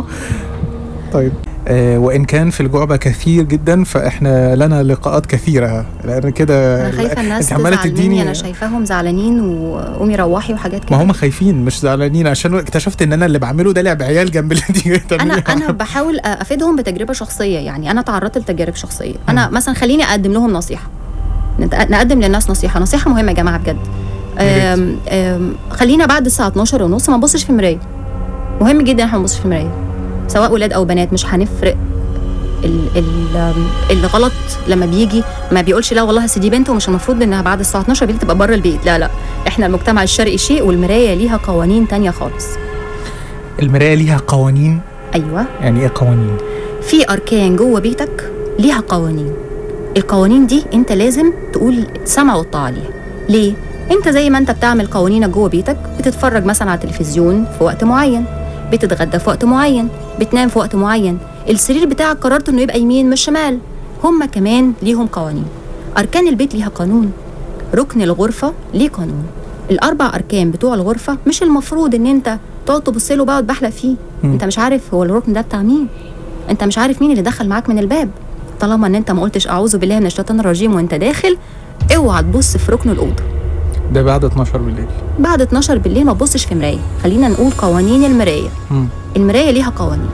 طيب آه وان كان في الجعبه كثير جدا فاحنا لنا لقاءات كثيره لان كده انا خايفه الناس انت عماله تزعل مني تديني انا شايفاهم زعلانين وقومي روحي وحاجات ما كده هم خايفين مش زعلانين عشان اكتشفت ان انا اللي بعمله ده لعب عيال جنب اللي انت انا بتعمليه. انا بحاول افيدهم بتجربه شخصيه يعني انا تعرضت لتجارب شخصيه انا مثلا خليني اقدم لهم نصيحه نت- نقدم للناس نصيحه نصيحه مهمه يا جماعه بجد يا ريت. أم أم خلينا بعد الساعه 12 ونص ما نبصش في مرايه مهم جدا احنا ما نبصش في مرايه سواء ولاد او بنات مش هنفرق ال ال أم، الغلط لما بيجي ما بيقولش لا والله أصل دي بنت ومش المفروض انها بعد الساعه 12 بالليل تبقى بره البيت لا لا احنا المجتمع الشرقي شيء والمرايه ليها قوانين تانية خالص المرايه ليها قوانين ايوه يعني ايه قوانين في اركان جوه بيتك ليها قوانين القوانين دي انت لازم تقول سمع والطاعه عليها ليه انت زي ما انت بتعمل قوانينك جوه بيتك بتتفرج مثلا على التلفزيون في وقت معين بتتغدى في وقت معين بتنام في وقت معين السرير بتاعك قررت انه يبقى يمين مش شمال هما كمان ليهم قوانين اركان البيت ليها قانون ركن الغرفه ليه قانون الاربع اركان بتوع الغرفه مش المفروض ان انت تقعد تبص له بقى وتبحلق فيه مم. انت مش عارف هو الركن ده بتاع مين انت مش عارف مين اللي دخل معاك من الباب طالما ان انت ما قلتش اعوذ بالله من الشيطان الرجيم وانت داخل اوعى تبص في ركن الاوضه ده بعد 12 بالليل بعد 12 بالليل ما تبصش في مرايه خلينا نقول قوانين المرايه مم. المرايه ليها قوانين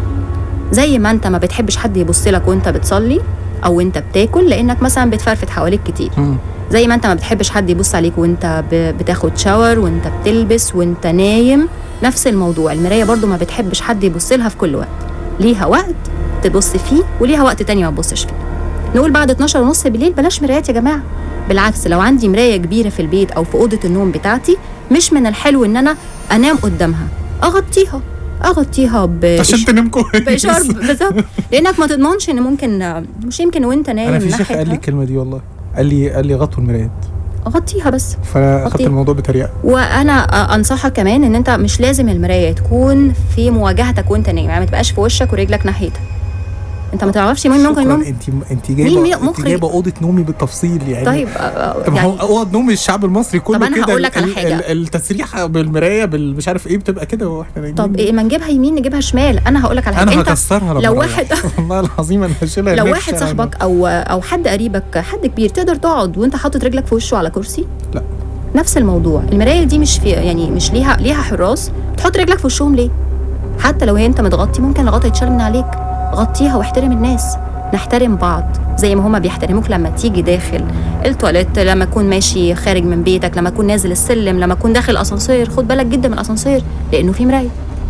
زي ما انت ما بتحبش حد يبص لك وانت بتصلي او انت بتاكل لانك مثلا بتفرفت حواليك كتير مم. زي ما انت ما بتحبش حد يبص عليك وانت ب- بتاخد شاور وانت بتلبس وانت نايم نفس الموضوع المرايه برضو ما بتحبش حد يبص لها في كل وقت ليها وقت تبص فيه وليها وقت تاني ما تبصش فيه نقول بعد 12 ونص بالليل بلاش مرايات يا جماعه بالعكس لو عندي مرايه كبيره في البيت او في اوضه النوم بتاعتي مش من الحلو ان انا انام قدامها اغطيها اغطيها ب عشان تنام كويس بإشارة بالظبط لانك ما تضمنش ان ممكن مش يمكن وانت نايم انا في شيخ ناحيتها، قال لي الكلمه دي والله قال لي قال لي غطوا المرايات غطيها بس فانا اخدت غطيها. الموضوع بطريقه وانا انصحك كمان ان انت مش لازم المرايه تكون في مواجهتك وانت نايم يعني ما تبقاش في وشك ورجلك ناحيتها انت ما تعرفش مين ممكن شكراً. ينام انت انت مين جايبه مين انت مخرج؟ جايبه اوضه نومي بالتفصيل يعني طيب آه، طب يعني هو اوض نوم الشعب المصري كله طب أنا كده هقول لك على ال- حاجة. ال- التسريحه بالمرايه بال- مش عارف ايه بتبقى كده واحنا نايمين طب ايه ما نجيبها يمين نجيبها شمال انا هقول لك على حاجه انا انت هكسرها لما لو أروح. واحد والله العظيم انا هشيلها لو هناك واحد الشارع. صاحبك او او حد قريبك حد كبير تقدر تقعد وانت حاطط رجلك في وشه على كرسي لا. نفس الموضوع المرايه دي مش في يعني مش ليها ليها حراس تحط رجلك في وشهم ليه حتى لو هي انت متغطي ممكن الغطا يتشال من عليك غطيها واحترم الناس نحترم بعض زي ما هما بيحترموك لما تيجي داخل التواليت لما تكون ماشي خارج من بيتك لما تكون نازل السلم لما تكون داخل الاسانسير خد بالك جدا من الاسانسير لانه في مرايه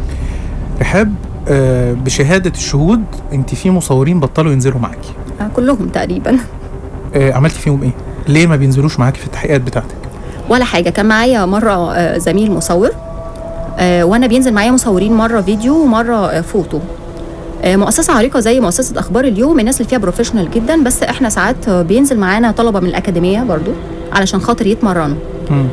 رحاب آه، بشهاده الشهود انت في مصورين بطلوا ينزلوا معاكي آه، كلهم تقريبا آه، عملتي فيهم ايه ليه ما بينزلوش معاكي في التحقيقات بتاعتك ولا حاجه كان معايا مره آه، زميل مصور آه، وانا بينزل معايا مصورين مره فيديو ومره آه، فوتو آه، مؤسسة عريقة زي مؤسسة أخبار اليوم الناس اللي فيها بروفيشنال جدا بس احنا ساعات آه، بينزل معانا طلبة من الأكاديمية برضو علشان خاطر يتمرنوا مم.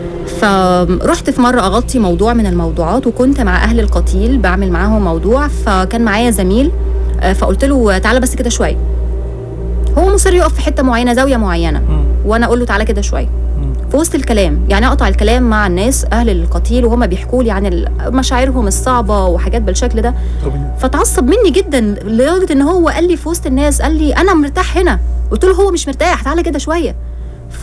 فرحت في مرة أغطي موضوع من الموضوعات وكنت مع أهل القتيل بعمل معاهم موضوع فكان معايا زميل آه، فقلت له تعالى بس كده شوية هو مصر يقف في حتة معينة زاوية معينة مم. وأنا أقول له تعالى كده شوية مم. في وسط الكلام يعني اقطع الكلام مع الناس اهل القتيل وهم بيحكوا لي عن ال- مشاعرهم الصعبه وحاجات بالشكل ده طب فتعصب مني جدا لدرجه ان هو قال لي في وسط الناس قال لي انا مرتاح هنا قلت له هو مش مرتاح تعالى كده شويه ف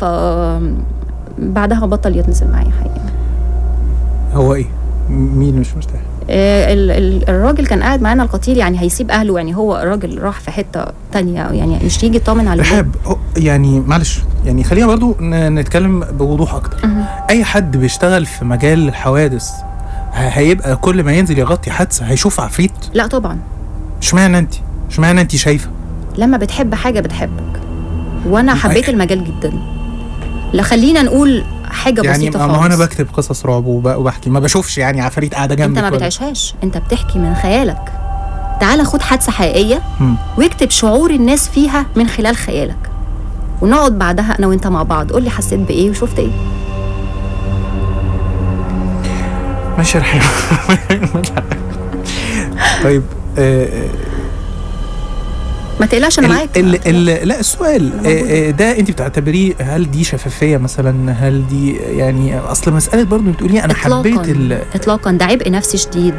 بعدها بطل ينزل معايا حقيقه هو ايه م- مين مش مرتاح آه، ال- ال- الراجل كان قاعد معانا القتيل يعني هيسيب اهله يعني هو الراجل راح في حته تانية يعني مش يجي يطمن على البيت. رحاب أو- يعني معلش يعني خلينا برضو ن- نتكلم بوضوح اكتر مهم. اي حد بيشتغل في مجال الحوادث ه- هيبقى كل ما ينزل يغطي حادثه هيشوف عفريت لا طبعا اشمعنى انت اشمعنى انت شايفه لما بتحب حاجه بتحبك وانا حبيت أي- المجال جدا لا خلينا نقول حاجه يعني بسيطه ما خالص هو انا بكتب قصص رعب وب- وبحكي ما بشوفش يعني عفاريت قاعده جنبك انت ما ولا- بتعيشهاش انت بتحكي من خيالك تعال خد حادثه حقيقيه مم. واكتب شعور الناس فيها من خلال خيالك ونقعد بعدها انا وانت مع بعض قول لي حسيت بايه وشفت ايه ماشي يا رحاب طيب آه، ما تقلقش انا معاك ال ال ال لا السؤال آه، آه، ده انت بتعتبريه هل دي شفافيه مثلا هل دي يعني اصل مساله برضه بتقولي انا حبيت ال اطلاقا ده عبء نفسي شديد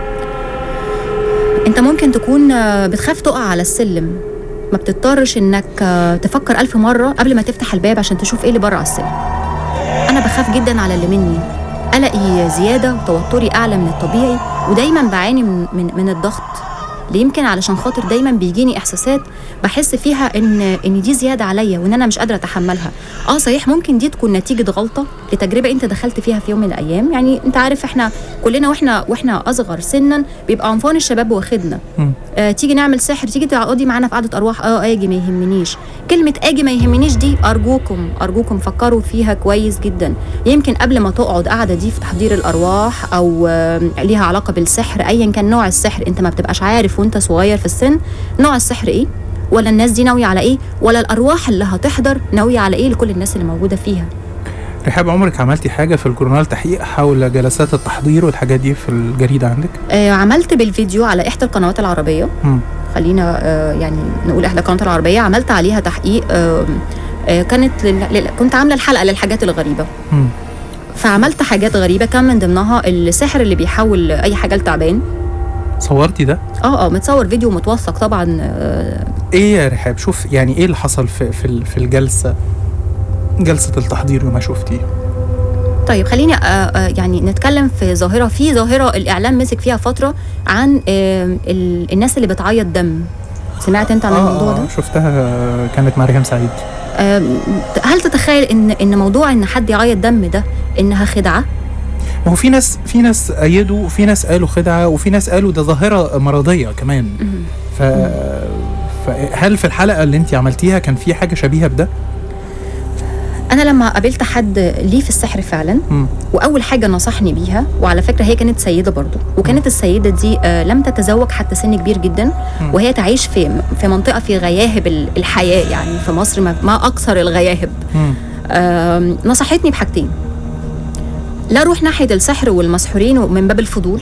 انت ممكن تكون آه، بتخاف تقع على السلم ما بتضطرش انك آه، تفكر ألف مرة قبل ما تفتح الباب عشان تشوف ايه اللي بره على السلم انا بخاف جدا على اللي مني قلقي زيادة وتوتري أعلى من الطبيعي ودايما بعاني من, من, من الضغط اللي يمكن علشان خاطر دايما بيجيني احساسات بحس فيها ان ان دي زياده عليا وان انا مش قادره اتحملها اه صحيح ممكن دي تكون نتيجه غلطه لتجربه انت دخلت فيها في يوم من الايام يعني انت عارف احنا كلنا واحنا واحنا اصغر سنا بيبقى عنفوان الشباب واخدنا مم. آه تيجي نعمل سحر تيجي تقعدي معانا في قعده ارواح اه اجي ما يهمنيش كلمه اجي ما يهمنيش دي ارجوكم ارجوكم فكروا فيها كويس جدا يمكن قبل ما تقعد قاعده دي في تحضير الارواح او آه ليها علاقه بالسحر ايا كان نوع السحر انت ما بتبقاش عارف وانت صغير في السن نوع السحر ايه ولا الناس دي ناويه على ايه ولا الارواح اللي هتحضر ناويه على ايه لكل الناس اللي موجوده فيها رحاب عمرك عملتي حاجه في الجورنال تحقيق حول جلسات التحضير والحاجات دي في الجريده عندك؟ آه عملت بالفيديو على احدى القنوات العربيه مم. خلينا آه، يعني نقول احدى القنوات العربيه عملت عليها تحقيق آه، آه، كانت لل... لل... كنت عامله الحلقه للحاجات الغريبه مم. فعملت حاجات غريبه كان من ضمنها السحر اللي بيحول اي حاجه لتعبان صورتي ده؟ اه اه متصور فيديو متوثق طبعا آه، ايه يا رحاب شوف يعني ايه اللي حصل في في ال- في الجلسه جلسه التحضير وما شفتيه؟ طيب خليني آه، آه، يعني نتكلم في ظاهره في ظاهره الاعلام مسك فيها فتره عن آه، ال- الناس اللي بتعيط دم سمعت انت عن الموضوع ده؟ شفتها كانت مع ريهام سعيد آم، هل تتخيل ان ان موضوع ان حد يعيط دم ده انها خدعه؟ ما هو في ناس في ناس ايدوا وفي ناس قالوا خدعه وفي ناس قالوا ده ظاهره مرضيه كمان مهم. ف فهل في الحلقه اللي انت عملتيها كان في حاجه شبيهه بده؟ انا لما قابلت حد ليه في السحر فعلا مم. واول حاجه نصحني بيها وعلى فكره هي كانت سيده برضو وكانت السيده دي آه، لم تتزوج حتى سن كبير جدا مم. وهي تعيش في في منطقه في غياهب ال- الحياه يعني في مصر ما, ما اكثر الغياهب مم. آم، نصحتني بحاجتين لا اروح ناحيه السحر والمسحورين من باب الفضول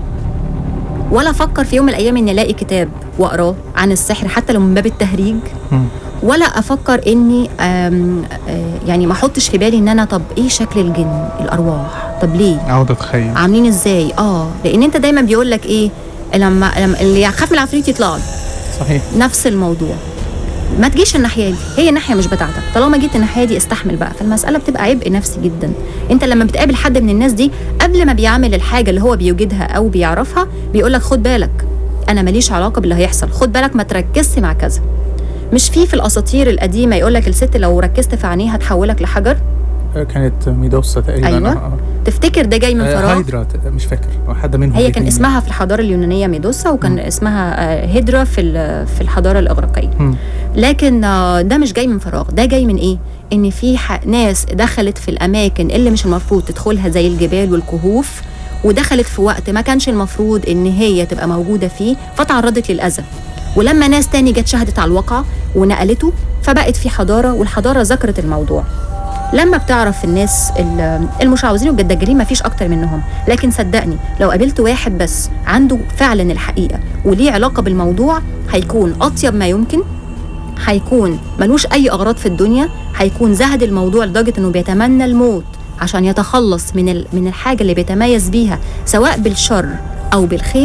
ولا افكر في يوم من الايام اني الاقي كتاب واقراه عن السحر حتى لو من باب التهريج مم. ولا افكر اني آم، آه، يعني ما احطش في بالي ان انا طب ايه شكل الجن الارواح طب ليه اقعد اتخيل عاملين ازاي اه لان انت دايما بيقول لك ايه لما لما اللي يخاف من العفريت يطلع له. صحيح نفس الموضوع ما تجيش الناحيه دي هي الناحيه مش بتاعتك طالما جيت الناحيه دي استحمل بقى فالمساله بتبقى عبء نفسي جدا انت لما بتقابل حد من الناس دي قبل ما بيعمل الحاجه اللي هو بيوجدها او بيعرفها بيقول لك خد بالك انا ماليش علاقه باللي هيحصل خد بالك ما تركزش مع كذا مش في في الاساطير القديمه يقول لك الست لو ركزت في عينيها هتحولك لحجر آه، كانت ميدوسا تقريبا أيوة. آه. تفتكر ده جاي من آه، فراغ هايدرا ت- مش فاكر أو حد منهم هي كان الاتنين. اسمها في الحضاره اليونانيه ميدوسا وكان مم. اسمها آه، هيدرا في ال- في الحضاره الاغريقيه مم. لكن آه، ده مش جاي من فراغ ده جاي من ايه ان في ح- ناس دخلت في الاماكن اللي مش المفروض تدخلها زي الجبال والكهوف ودخلت في وقت ما كانش المفروض ان هي تبقى موجوده فيه فتعرضت للاذى ولما ناس تاني جت شهدت على الواقع ونقلته فبقت في حضاره والحضاره ذكرت الموضوع لما بتعرف الناس ال- المشعوذين والجداجرين مفيش اكتر منهم لكن صدقني لو قابلت واحد بس عنده فعلا الحقيقه وليه علاقه بالموضوع هيكون اطيب ما يمكن هيكون ملوش اي اغراض في الدنيا هيكون زهد الموضوع لدرجه انه بيتمنى الموت عشان يتخلص من ال- من الحاجه اللي بيتميز بيها سواء بالشر او بالخير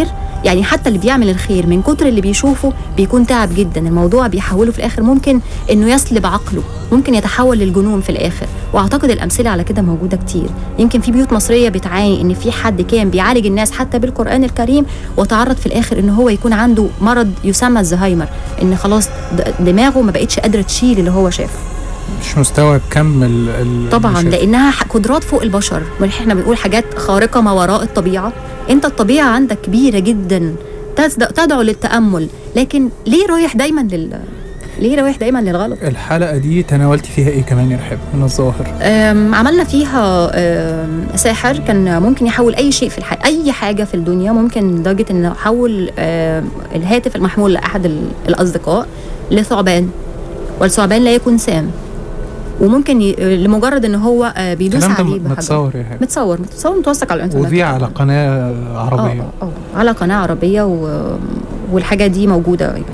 يعني حتى اللي بيعمل الخير من كتر اللي بيشوفه بيكون تعب جدا الموضوع بيحوله في الاخر ممكن انه يسلب عقله ممكن يتحول للجنون في الاخر واعتقد الامثله على كده موجوده كتير يمكن في بيوت مصريه بتعاني ان في حد كان بيعالج الناس حتى بالقران الكريم وتعرض في الاخر ان هو يكون عنده مرض يسمى الزهايمر ان خلاص د- دماغه ما بقتش قادره تشيل اللي هو شافه مش مستوعب كم ال ال طبعا المشاكل. لانها ح- قدرات فوق البشر احنا بنقول حاجات خارقه ما وراء الطبيعه انت الطبيعه عندك كبيره جدا تد- تدعو للتامل لكن ليه رايح دايما لل ليه رايح دايما للغلط الحلقه دي تناولتي فيها ايه كمان يا رحاب من الظاهر أم، عملنا فيها أم، ساحر كان ممكن يحول اي شيء في الحياه اي حاجه في الدنيا ممكن لدرجه انه حول أم، الهاتف المحمول لاحد ال- الاصدقاء لثعبان والثعبان لا يكون سام وممكن ي... لمجرد ان هو آه، بيدوس الكلام عليه ده بحاجة. متصور يا رحاب متصور متصور متوثق على الانترنت وذيع على قناه اه عربيه اه آه، على قناه عربيه و... والحاجه دي موجوده يعني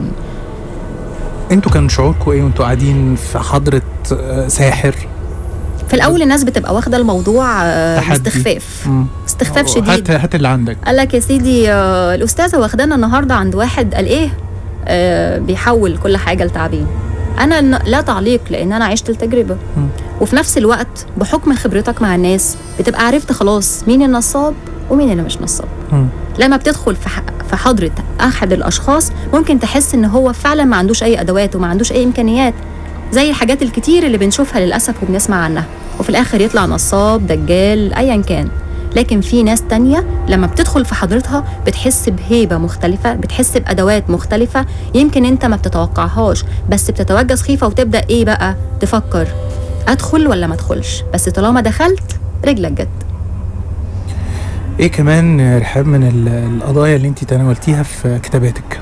انتوا كان شعوركم ايه وانتوا قاعدين في حضره آه، ساحر في الاول الناس بتبقى واخده الموضوع آه، تحدي. باستخفاف مم. استخفاف شديد هات هات اللي عندك قال لك يا سيدي آه، الاستاذه واخدانا النهارده عند واحد قال ايه آه بيحول كل حاجه لتعبين انا ن- لا تعليق لان انا عشت التجربه مم. وفي نفس الوقت بحكم خبرتك مع الناس بتبقى عرفت خلاص مين النصاب ومين اللي مش نصاب مم. لما بتدخل في ح- في حضره احد الاشخاص ممكن تحس ان هو فعلا ما عندوش اي ادوات وما عندوش اي امكانيات زي الحاجات الكتير اللي بنشوفها للاسف وبنسمع عنها وفي الاخر يطلع نصاب دجال ايا كان لكن في ناس تانية لما بتدخل في حضرتها بتحس بهيبة مختلفة بتحس بأدوات مختلفة يمكن انت ما بتتوقعهاش بس بتتوجه سخيفة وتبدأ ايه بقى تفكر ادخل ولا ما ادخلش بس طالما دخلت رجلك جت ايه كمان يا رحاب من ال- القضايا اللي انت تناولتيها في كتاباتك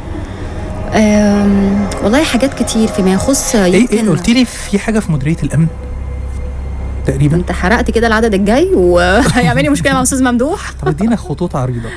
أم، والله حاجات كتير فيما يخص ايه يمكن ايه قلت لي في حاجه في مديريه الامن تقريبا انت حرقت كده العدد الجاي وهيعمل لي مشكله مع استاذ ممدوح طب ادينا خطوط عريضه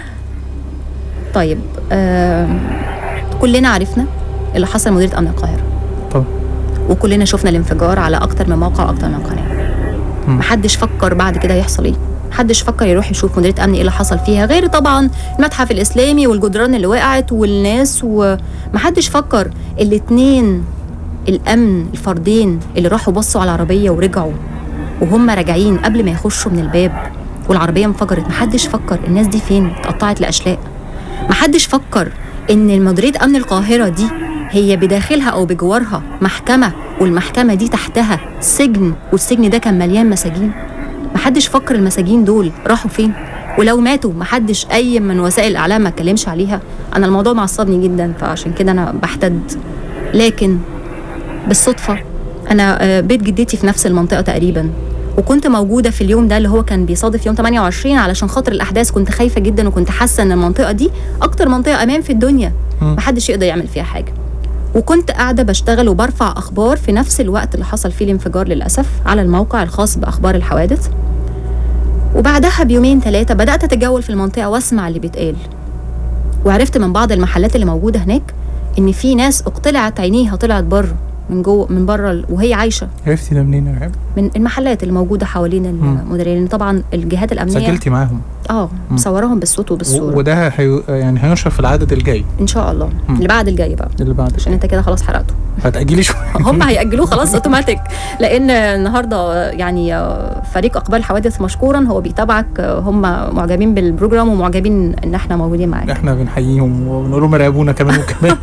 طيب أم، كلنا عرفنا اللي حصل مديريه امن القاهره طب وكلنا شفنا الانفجار على اكتر من موقع واكتر من قناه مم. محدش فكر بعد كده يحصل ايه محدش فكر يروح يشوف مديريه امن ايه اللي حصل فيها غير طبعا المتحف الاسلامي والجدران اللي وقعت والناس ومحدش فكر الاتنين الامن الفردين اللي راحوا بصوا على العربيه ورجعوا وهم راجعين قبل ما يخشوا من الباب والعربيه انفجرت محدش فكر الناس دي فين اتقطعت لاشلاء محدش فكر ان مديريه امن القاهره دي هي بداخلها او بجوارها محكمه والمحكمه دي تحتها سجن والسجن ده كان مليان مساجين محدش فكر المساجين دول راحوا فين ولو ماتوا محدش اي من وسائل الاعلام ما اتكلمش عليها انا الموضوع معصبني جدا فعشان كده انا بحتد لكن بالصدفه انا آه، بيت جدتي في نفس المنطقه تقريبا وكنت موجوده في اليوم ده اللي هو كان بيصادف يوم 28 علشان خاطر الاحداث كنت خايفه جدا وكنت حاسه ان المنطقه دي اكتر منطقه امان في الدنيا مم. محدش يقدر يعمل فيها حاجه وكنت قاعده بشتغل وبرفع اخبار في نفس الوقت اللي حصل فيه الانفجار للاسف على الموقع الخاص باخبار الحوادث وبعدها بيومين ثلاثه بدات اتجول في المنطقه واسمع اللي بيتقال وعرفت من بعض المحلات اللي موجوده هناك ان في ناس اقتلعت عينيها طلعت بره من جوه من بره ال- وهي عايشه عرفتي ده منين يا رحاب من المحلات اللي موجوده حوالين المديريه لان طبعا الجهات الامنيه سجلتي معاهم اه مم. مصوراهم بالصوت و- وبالصوره وده هي... يعني هينشر في العدد الجاي ان شاء الله مم. اللي بعد الجاي بقى اللي بعد عشان انت كده خلاص حرقته هتأجلي شويه هم هيأجلوه خلاص اوتوماتيك لان النهارده يعني فريق اقبال الحوادث مشكورا هو بيتابعك هم معجبين بالبروجرام ومعجبين ان احنا موجودين معاك احنا بنحييهم وبنقول لهم راقبونا كمان وكمان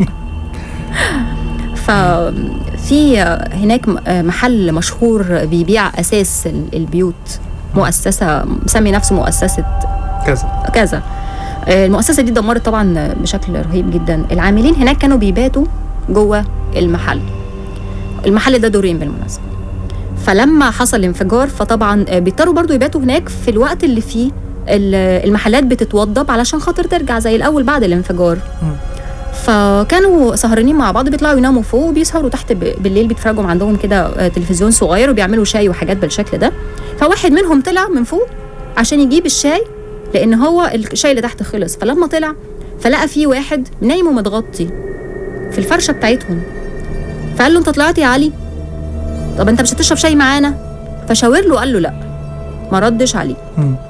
ففي هناك محل مشهور بيبيع اساس ال- البيوت مؤسسه مسمي نفسه مؤسسه كذا كذا المؤسسه دي دمرت طبعا بشكل رهيب جدا العاملين هناك كانوا بيباتوا جوه المحل المحل ده دورين بالمناسبه فلما حصل الانفجار فطبعا بيضطروا برضو يباتوا هناك في الوقت اللي فيه ال- المحلات بتتوضب علشان خاطر ترجع زي الاول بعد الانفجار مم. فكانوا سهرانين مع بعض بيطلعوا يناموا فوق وبيسهروا تحت ب- بالليل بيتفرجوا عندهم كده آه، تلفزيون صغير وبيعملوا شاي وحاجات بالشكل ده فواحد منهم طلع من فوق عشان يجيب الشاي لان هو الشاي اللي تحت خلص فلما طلع فلقى في واحد نايم ومتغطي في الفرشه بتاعتهم فقال له انت طلعت يا علي طب انت مش هتشرب شاي معانا فشاور له قال له لا ما ردش عليه مم.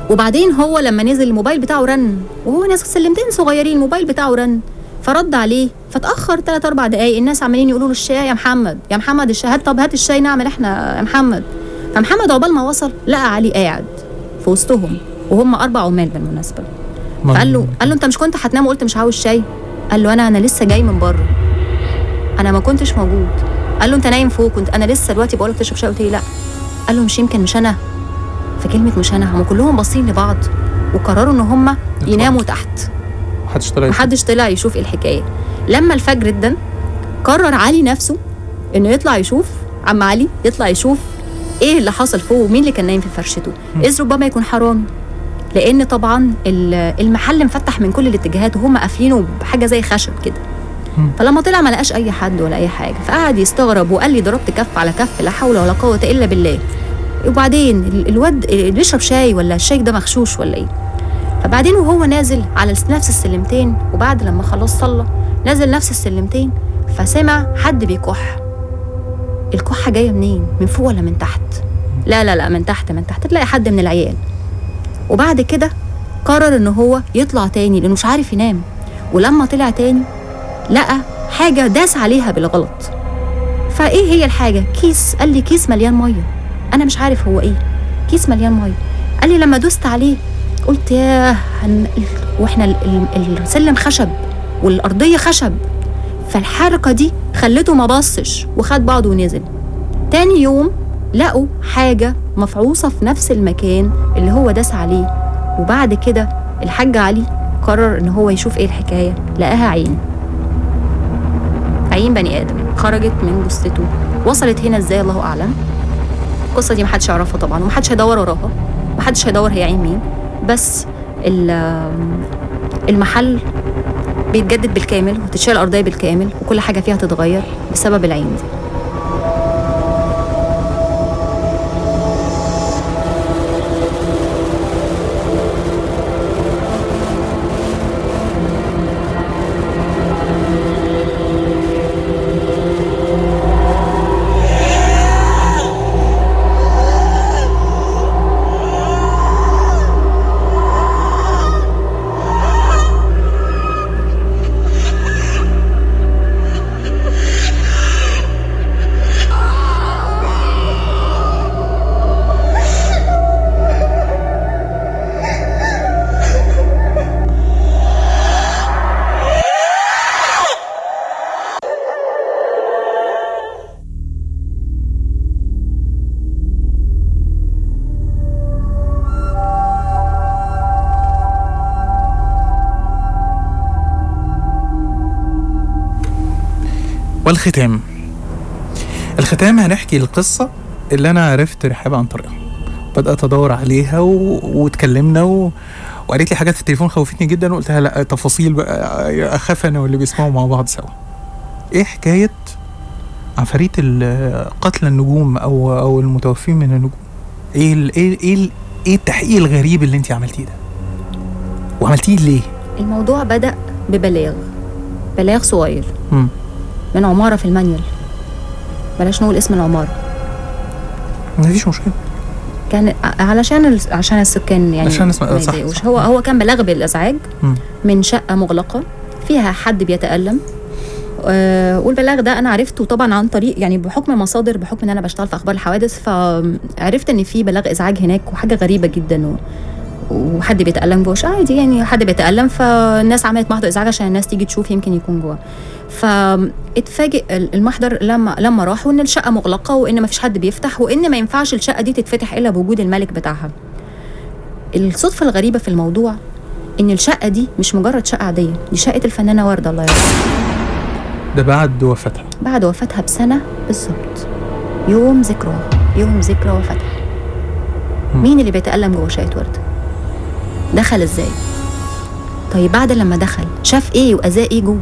وبعدين هو لما نزل الموبايل بتاعه رن وهو ناس سلمتين صغيرين الموبايل بتاعه رن فرد عليه فتاخر 3 4 دقايق الناس عمالين يقولوا له الشاي يا محمد يا محمد الشاي هات طب هات الشاي نعمل احنا يا محمد فمحمد عقبال ما وصل لقى علي قاعد في وسطهم وهم اربع عمال بالمناسبه فقال له قال له انت مش كنت هتنام وقلت مش عاوز شاي قال له انا انا لسه جاي من بره انا ما كنتش موجود قال له انت نايم فوق كنت انا لسه دلوقتي بقول لك تشرب شاي قلت لي لا قال له مش يمكن مش انا فكلمه مش انا هم كلهم باصين لبعض وقرروا ان هم يناموا تحت محدش طلع يشوف. محدش طلع يشوف ايه الحكايه لما الفجر ادن قرر علي نفسه انه يطلع يشوف عم علي يطلع يشوف ايه اللي حصل فوق ومين اللي كان نايم في فرشته مم. اذ ربما يكون حرامي لان طبعا ال- المحل مفتح من كل الاتجاهات وهم قافلينه بحاجه زي خشب كده مم. فلما طلع ما لقاش اي حد ولا اي حاجه فقعد يستغرب وقال لي ضربت كف على كف لا حول ولا قوه الا بالله وبعدين ال- الواد اللي بيشرب شاي ولا الشاي ده مغشوش ولا ايه فبعدين وهو نازل على الس- نفس السلمتين وبعد لما خلاص صلى نازل نفس السلمتين فسمع حد بيكح الكحه جايه منين من فوق ولا من تحت لا لا لا من تحت من تحت تلاقي حد من العيال وبعد كده قرر ان هو يطلع تاني لانه مش عارف ينام ولما طلع تاني لقى حاجه داس عليها بالغلط فايه هي الحاجه كيس قال لي كيس مليان ميه انا مش عارف هو ايه كيس مليان ميه قال لي لما دوست عليه قلت ياه هن... واحنا ال- ال- السلم خشب والارضيه خشب فالحركه دي خلته ما بصش وخد بعضه ونزل تاني يوم لقوا حاجه مفعوصه في نفس المكان اللي هو داس عليه وبعد كده الحاج علي قرر ان هو يشوف ايه الحكايه لقاها عين عين بني ادم خرجت من جثته وصلت هنا ازاي الله اعلم القصه دي محدش يعرفها طبعا ومحدش هيدور وراها محدش هيدور هي عين مين بس ال- المحل بيتجدد بالكامل وتتشال الارضيه بالكامل وكل حاجه فيها تتغير بسبب العين دي والختام الختام هنحكي القصة اللي أنا عرفت رحاب عن طريقها بدأت أدور عليها و... واتكلمنا و... وقالت لي حاجات في التليفون خوفتني جدا وقلت لها لا تفاصيل بقى أخاف أنا واللي بيسمعوا مع بعض سوا إيه حكاية عفاريت ال- قتل النجوم أو أو المتوفين من النجوم إيه ال... إيه إيه, ال... إيه التحقيق الغريب اللي أنت عملتيه ده وعملتيه ليه؟ الموضوع بدا ببلاغ بلاغ صغير مم. من عماره في المانيال بلاش نقول اسم العماره مفيش مشكلة كان ع- علشان ال... عشان السكان يعني عشان اسم- ما صح، يضايقوش. صح. هو هو كان بلاغ بالازعاج مم. من شقه مغلقه فيها حد بيتالم آه، والبلاغ ده انا عرفته طبعا عن طريق يعني بحكم مصادر بحكم ان انا بشتغل في اخبار الحوادث فعرفت ان في بلاغ ازعاج هناك وحاجه غريبه جدا و... وحد بيتالم جوه الشقة عادي يعني حد بيتالم فالناس عملت محضر ازعاج عشان الناس تيجي تشوف يمكن يكون جوه فاتفاجئ المحضر لما لما راحوا ان الشقه مغلقه وان ما فيش حد بيفتح وان ما ينفعش الشقه دي تتفتح الا بوجود الملك بتاعها الصدفه الغريبه في الموضوع ان الشقه دي مش مجرد شقه عاديه دي شقه الفنانه ورده الله يرحمها ده بعد وفاتها بعد وفاتها بسنه بالظبط يوم ذكرى يوم ذكرى وفاتها مم. مين اللي بيتألم جوه شقة ورده دخل ازاي طيب بعد لما دخل شاف ايه واذاه ايه جوه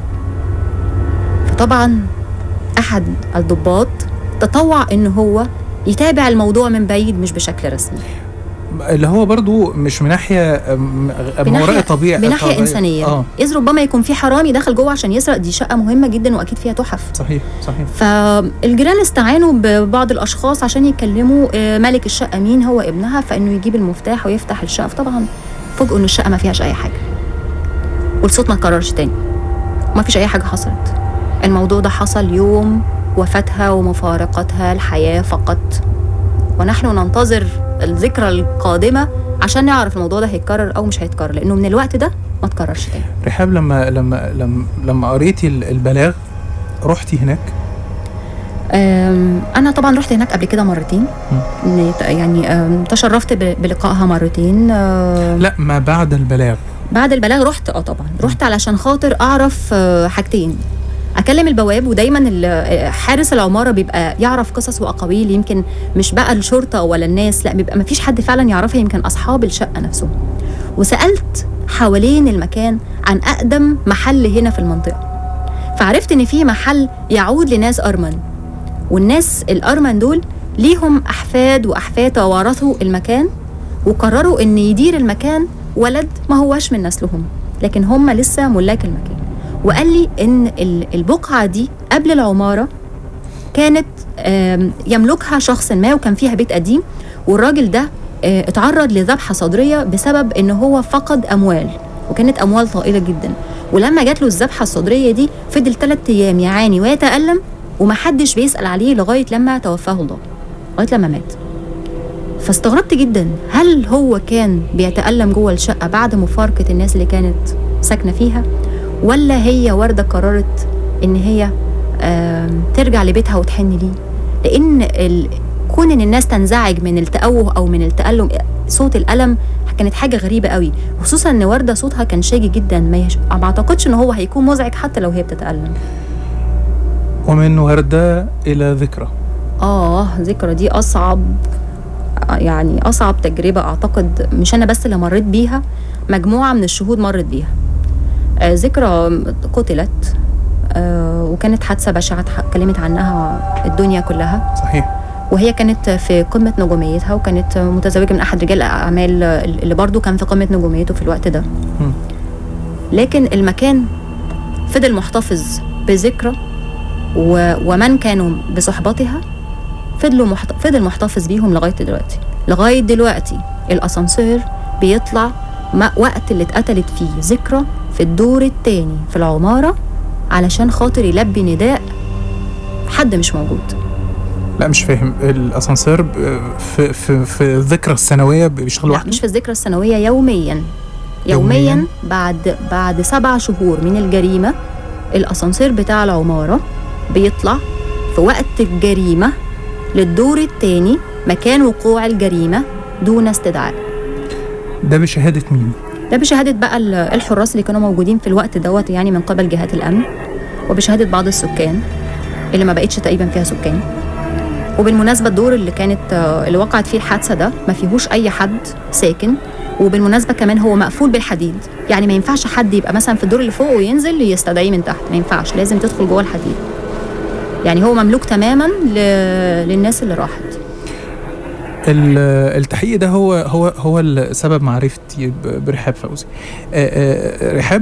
فطبعا احد الضباط تطوع ان هو يتابع الموضوع من بعيد مش بشكل رسمي اللي هو برضو مش من ناحيه أم- ما وراء الطبيعه بناحيه الطبيعية. انسانيه اه اذ ربما يكون في حرامي دخل جوه عشان يسرق دي شقه مهمه جدا واكيد فيها تحف صحيح صحيح فالجيران استعانوا ببعض الاشخاص عشان يكلموا آه، ملك الشقه مين هو ابنها فانه يجيب المفتاح ويفتح الشقه فطبعا فوجئوا ان الشقه ما فيهاش اي حاجه والصوت ما اتكررش تاني ما فيش اي حاجه حصلت الموضوع ده حصل يوم وفاتها ومفارقتها الحياه فقط ونحن ننتظر الذكرى القادمه عشان نعرف الموضوع ده هيتكرر او مش هيتكرر لانه من الوقت ده ما اتكررش تاني رحاب لما لما لما لما قريتي ال- البلاغ رحتي هناك أم، انا طبعا رحت هناك قبل كده مرتين نت- يعني أم، تشرفت ب- بلقائها مرتين أم، لا ما بعد البلاغ بعد البلاغ رحت اه طبعا رحت علشان خاطر اعرف آه، حاجتين اكلم البواب ودايما ال- آه، حارس العماره بيبقى يعرف قصص واقاويل يمكن مش بقى الشرطه ولا الناس لا بيبقى مفيش حد فعلا يعرفها يمكن اصحاب الشقه نفسهم وسالت حوالين المكان عن اقدم محل هنا في المنطقه فعرفت ان في محل يعود لناس ارمن والناس الارمن دول ليهم احفاد واحفاد توارثوا المكان وقرروا ان يدير المكان ولد ما هواش من نسلهم لكن هم لسه ملاك المكان وقال لي ان ال- البقعه دي قبل العماره كانت آم، يملكها شخص ما وكان فيها بيت قديم والراجل ده آه، اتعرض لذبحه صدريه بسبب ان هو فقد اموال وكانت اموال طائله جدا ولما جات له الذبحه الصدريه دي فضل ثلاث ايام يعاني ويتالم ومحدش بيسال عليه لغايه لما توفاه الله لغايه لما مات فاستغربت جدا هل هو كان بيتألم جوه الشقة بعد مفارقة الناس اللي كانت ساكنة فيها ولا هي وردة قررت إن هي آم، ترجع لبيتها وتحن ليه لأن ال- كون إن الناس تنزعج من التأوه أو من التألم صوت الألم كانت حاجة غريبة قوي خصوصا إن وردة صوتها كان شاجي جدا ما, يش... ما أعتقدش إن هو هيكون مزعج حتى لو هي بتتألم ومن ورده الى ذكرى اه ذكرى دي اصعب يعني اصعب تجربه اعتقد مش انا بس اللي مريت بيها مجموعه من الشهود مرت بيها آه ذكرى قتلت آه وكانت حادثه بشعه اتكلمت عنها الدنيا كلها صحيح وهي كانت في قمه نجوميتها وكانت متزوجه من احد رجال الاعمال اللي برضو كان في قمه نجوميته في الوقت ده مم. لكن المكان فضل محتفظ بذكرى و... ومن كانوا بصحبتها فضلوا محت... فضل محتفظ بيهم لغايه دلوقتي لغايه دلوقتي الاسانسير بيطلع ما وقت اللي اتقتلت فيه ذكرى في الدور التاني في العماره علشان خاطر يلبي نداء حد مش موجود لا مش فاهم الاسانسير ب- في في في الذكرى السنويه بيشتغل لا لوحده مش في الذكرى السنويه يوميا يومياً؟ يوميا بعد بعد سبع شهور من الجريمه الاسانسير بتاع العماره بيطلع في وقت الجريمه للدور الثاني مكان وقوع الجريمه دون استدعاء ده بشهاده مين ده بشهاده بقى ال- الحراس اللي كانوا موجودين في الوقت دوت يعني من قبل جهات الامن وبشهاده بعض السكان اللي ما بقتش تقريبا فيها سكان وبالمناسبه الدور اللي كانت آه، اللي وقعت فيه الحادثه ده ما فيهوش اي حد ساكن وبالمناسبه كمان هو مقفول بالحديد يعني ما ينفعش حد يبقى مثلا في الدور اللي فوق وينزل يستدعيه من تحت ما ينفعش لازم تدخل جوه الحديد يعني هو مملوك تماما ل... للناس اللي راحت ال- التحقيق ده هو هو هو السبب معرفتي ب- برحاب فوزي آه، آه، رحاب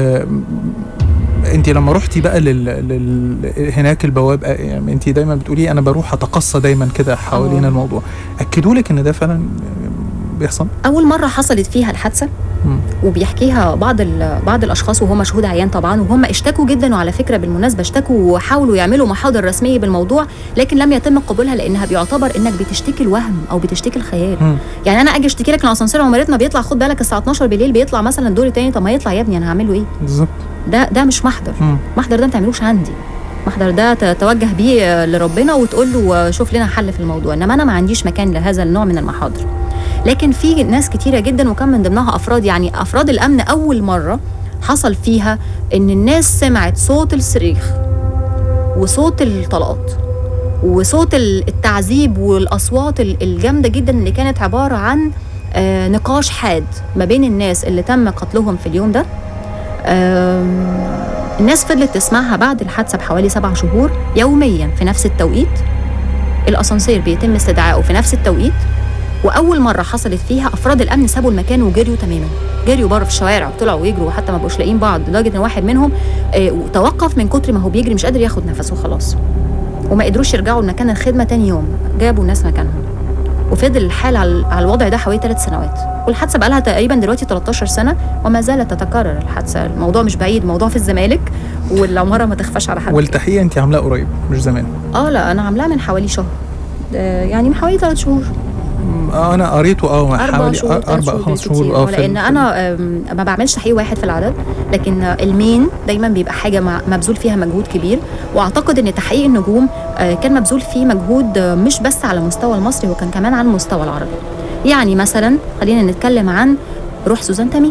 انت لما رحتي بقى لل, لل هناك البواب آه، يعني انت دايما بتقولي انا بروح اتقصى دايما كده حوالين آه. الموضوع اكدوا لك ان ده فعلا بيحصل اول مره حصلت فيها الحادثه مم. وبيحكيها بعض ال- بعض الاشخاص وهم شهود عيان طبعا وهم اشتكوا جدا وعلى فكره بالمناسبه اشتكوا وحاولوا يعملوا محاضر رسميه بالموضوع لكن لم يتم قبولها لانها بيعتبر انك بتشتكي الوهم او بتشتكي الخيال مم. يعني انا اجي اشتكي لك ان اسانسير عمارتنا بيطلع خد بالك الساعه 12 بالليل بيطلع مثلا الدور الثاني طب ما يطلع يا ابني انا هعمل له ايه بالظبط ده ده مش محضر مم. محضر ده ما تعملوش عندي محضر ده تتوجه بيه لربنا وتقول له شوف لنا حل في الموضوع انما انا ما عنديش مكان لهذا النوع من المحاضر لكن في ناس كتيره جدا وكان من ضمنها افراد يعني افراد الامن اول مره حصل فيها ان الناس سمعت صوت الصريخ وصوت الطلقات وصوت ال- التعذيب والاصوات ال- الجامده جدا اللي كانت عباره عن آه، نقاش حاد ما بين الناس اللي تم قتلهم في اليوم ده آم، الناس فضلت تسمعها بعد الحادثه بحوالي سبع شهور يوميا في نفس التوقيت الاسانسير بيتم استدعائه في نفس التوقيت واول مره حصلت فيها افراد الامن سابوا المكان وجريوا تماما جريوا بره في الشوارع وطلعوا يجروا وحتى ما بقوش لاقيين بعض لدرجه ان واحد منهم آه، توقف من كتر ما هو بيجري مش قادر ياخد نفسه خلاص وما قدروش يرجعوا لمكان الخدمه تاني يوم جابوا الناس مكانهم وفضل الحال على على الوضع ده حوالي ثلاث سنوات والحادثه بقى لها تقريبا دلوقتي 13 سنه وما زالت تتكرر الحادثه الموضوع مش بعيد الموضوع في الزمالك والعماره ما تخفاش على حد والتحقيق انت عاملاه قريب مش زمان اه لا انا عاملاها من حوالي شهر آه، يعني من حوالي ثلاث شهور م- آه انا قريته اه اربع حوالي شهور أر- ثلاث اربع شهور خمس بالكتير. شهور اه آه، في لان ال- انا آم، ما بعملش تحقيق واحد في العدد لكن آه، المين دايما بيبقى حاجه مع- مبذول فيها مجهود كبير واعتقد ان تحقيق النجوم آه، كان مبذول فيه مجهود آه، مش بس على المستوى المصري وكان كمان على المستوى العربي يعني مثلا خلينا نتكلم عن روح سوزان تميم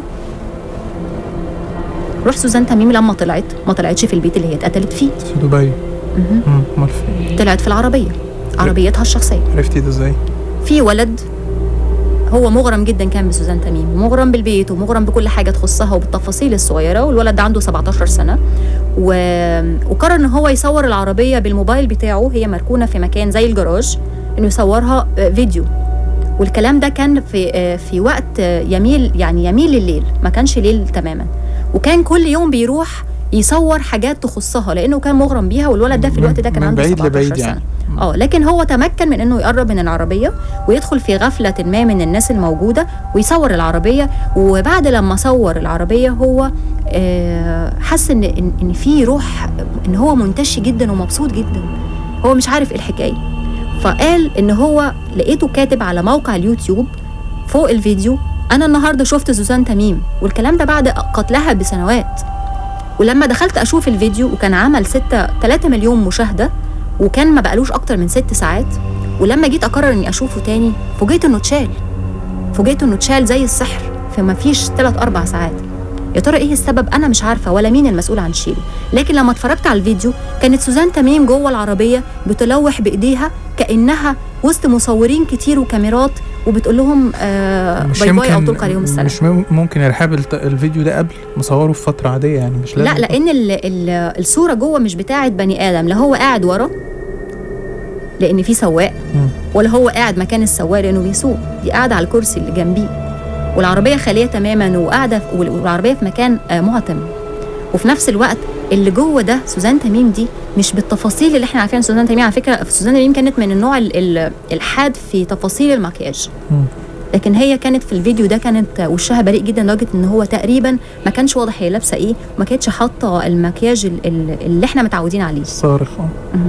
روح سوزان تميم لما طلعت ما طلعتش في البيت اللي هي اتقتلت فيه في دبي مهم. مم، امال فين طلعت في العربيه عربيتها الشخصيه عرفتي ده ازاي؟ في ولد هو مغرم جدا كان بسوزان تميم ومغرم بالبيت ومغرم بكل حاجه تخصها وبالتفاصيل الصغيره والولد ده عنده 17 سنه و... وقرر ان هو يصور العربيه بالموبايل بتاعه هي مركونه في مكان زي الجراج انه يصورها آه، فيديو والكلام ده كان في آه، في وقت آه، يميل يعني يميل لليل ما كانش ليل تماما وكان كل يوم بيروح يصور حاجات تخصها لانه كان مغرم بيها والولد ده في من- الوقت ده كان من عنده بعيد 17 لبعيد سنه يعني. اه لكن هو تمكن من انه يقرب من العربيه ويدخل في غفله ما من الناس الموجوده ويصور العربيه وبعد لما صور العربيه هو آه، حس ان ان إن في روح ان هو منتشي جدا ومبسوط جدا هو مش عارف ايه الحكايه فقال ان هو لقيته كاتب على موقع اليوتيوب فوق الفيديو انا النهارده شفت سوزان تميم والكلام ده بعد قتلها بسنوات ولما دخلت اشوف الفيديو وكان عمل 6 3 مليون مشاهده وكان ما بقالوش اكتر من ست ساعات ولما جيت اقرر اني اشوفه تاني فوجئت انه اتشال فوجئت انه اتشال زي السحر في ما فيش 3 4 ساعات يا ترى ايه السبب انا مش عارفه ولا مين المسؤول عن شيله لكن لما اتفرجت على الفيديو كانت سوزان تميم جوه العربيه بتلوح بايديها كانها وسط مصورين كتير وكاميرات وبتقول لهم آه مش باي باي او يمكن- طلق عليهم السلام مش مم- ممكن ارحاب الت- الفيديو ده قبل مصوره في فتره عاديه يعني مش لازم لا لان ال ال الصوره جوه مش بتاعه بني ادم لا هو قاعد ورا لان في سواق مم. ولا هو قاعد مكان السواق لانه بيسوق دي قاعده على الكرسي اللي جنبيه والعربيه خاليه تماما وقاعده في- وال- والعربيه في مكان آه، معتم وفي نفس الوقت اللي جوه ده سوزان تميم دي مش بالتفاصيل اللي احنا عارفينها سوزان تميم على فكره سوزان تميم كانت من النوع ال- ال- الحاد في تفاصيل المكياج مم. لكن هي كانت في الفيديو ده كانت وشها بريء جدا لدرجه ان هو تقريبا ما كانش واضح هي لابسه ايه وما كانتش حاطه المكياج ال- ال- اللي احنا متعودين عليه صارخ اه مهم.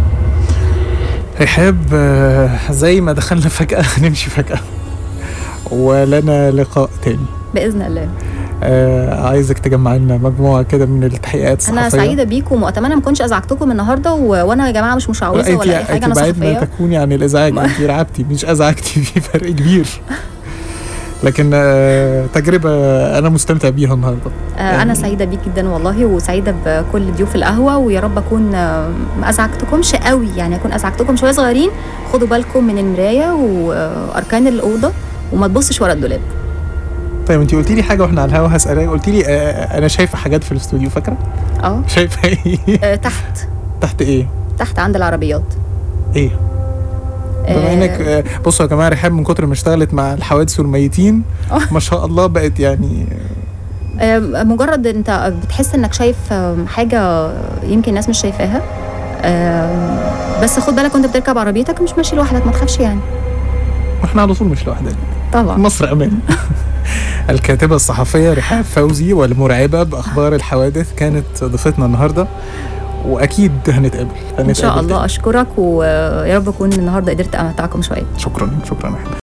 رحاب آه، زي ما دخلنا فجأة نمشي فجأة ولنا لقاء تاني باذن الله آه عايزك تجمع لنا مجموعة كده من التحقيقات الصحفية انا سعيده بيكم واتمنى ما اكونش ازعجتكم النهارده و... وانا يا جماعه مش مشعوذه انت ولا اي حاجه انا انت بعيد ما صحفيه تكوني عن الازعاج انت رعبتي مش ازعجتي في فرق كبير لكن آه تجربة أنا مستمتع بيها النهاردة آه انا سعيده بيك جدا والله وسعيده بكل ضيوف القهوه ويا رب اكون آه، ما ازعجتكمش قوي يعني اكون ازعجتكم شويه صغيرين خدوا بالكم من المرايه واركان الاوضه وما تبصش ورا الدولاب طيب انت قلتي لي حاجة واحنا على الهوا هسألك قلتي لي آه أنا شايفة حاجات في الاستوديو فاكرة؟ اه شايفة إيه؟ آه، تحت تحت إيه؟ تحت عند العربيات إيه؟ بما آه، انك آه، بصوا يا جماعه رحاب من كتر ما اشتغلت مع الحوادث والميتين آه. ما شاء الله بقت يعني آه، مجرد انت بتحس انك شايف آه، حاجه يمكن الناس مش شايفاها آه، بس خد بالك وانت بتركب عربيتك مش ماشي لوحدك ما تخافش يعني احنا على طول مش لوحدنا طبعا مصر امان الكاتبة الصحفية رحاب فوزي والمرعبة بأخبار الحوادث كانت ضيفتنا النهاردة وأكيد هنتقابل ان شاء هنتقابل الله اشكرك ويا رب اكون النهارده قدرت امتعكم شويه تاني. شكرا شكرا يا رحاب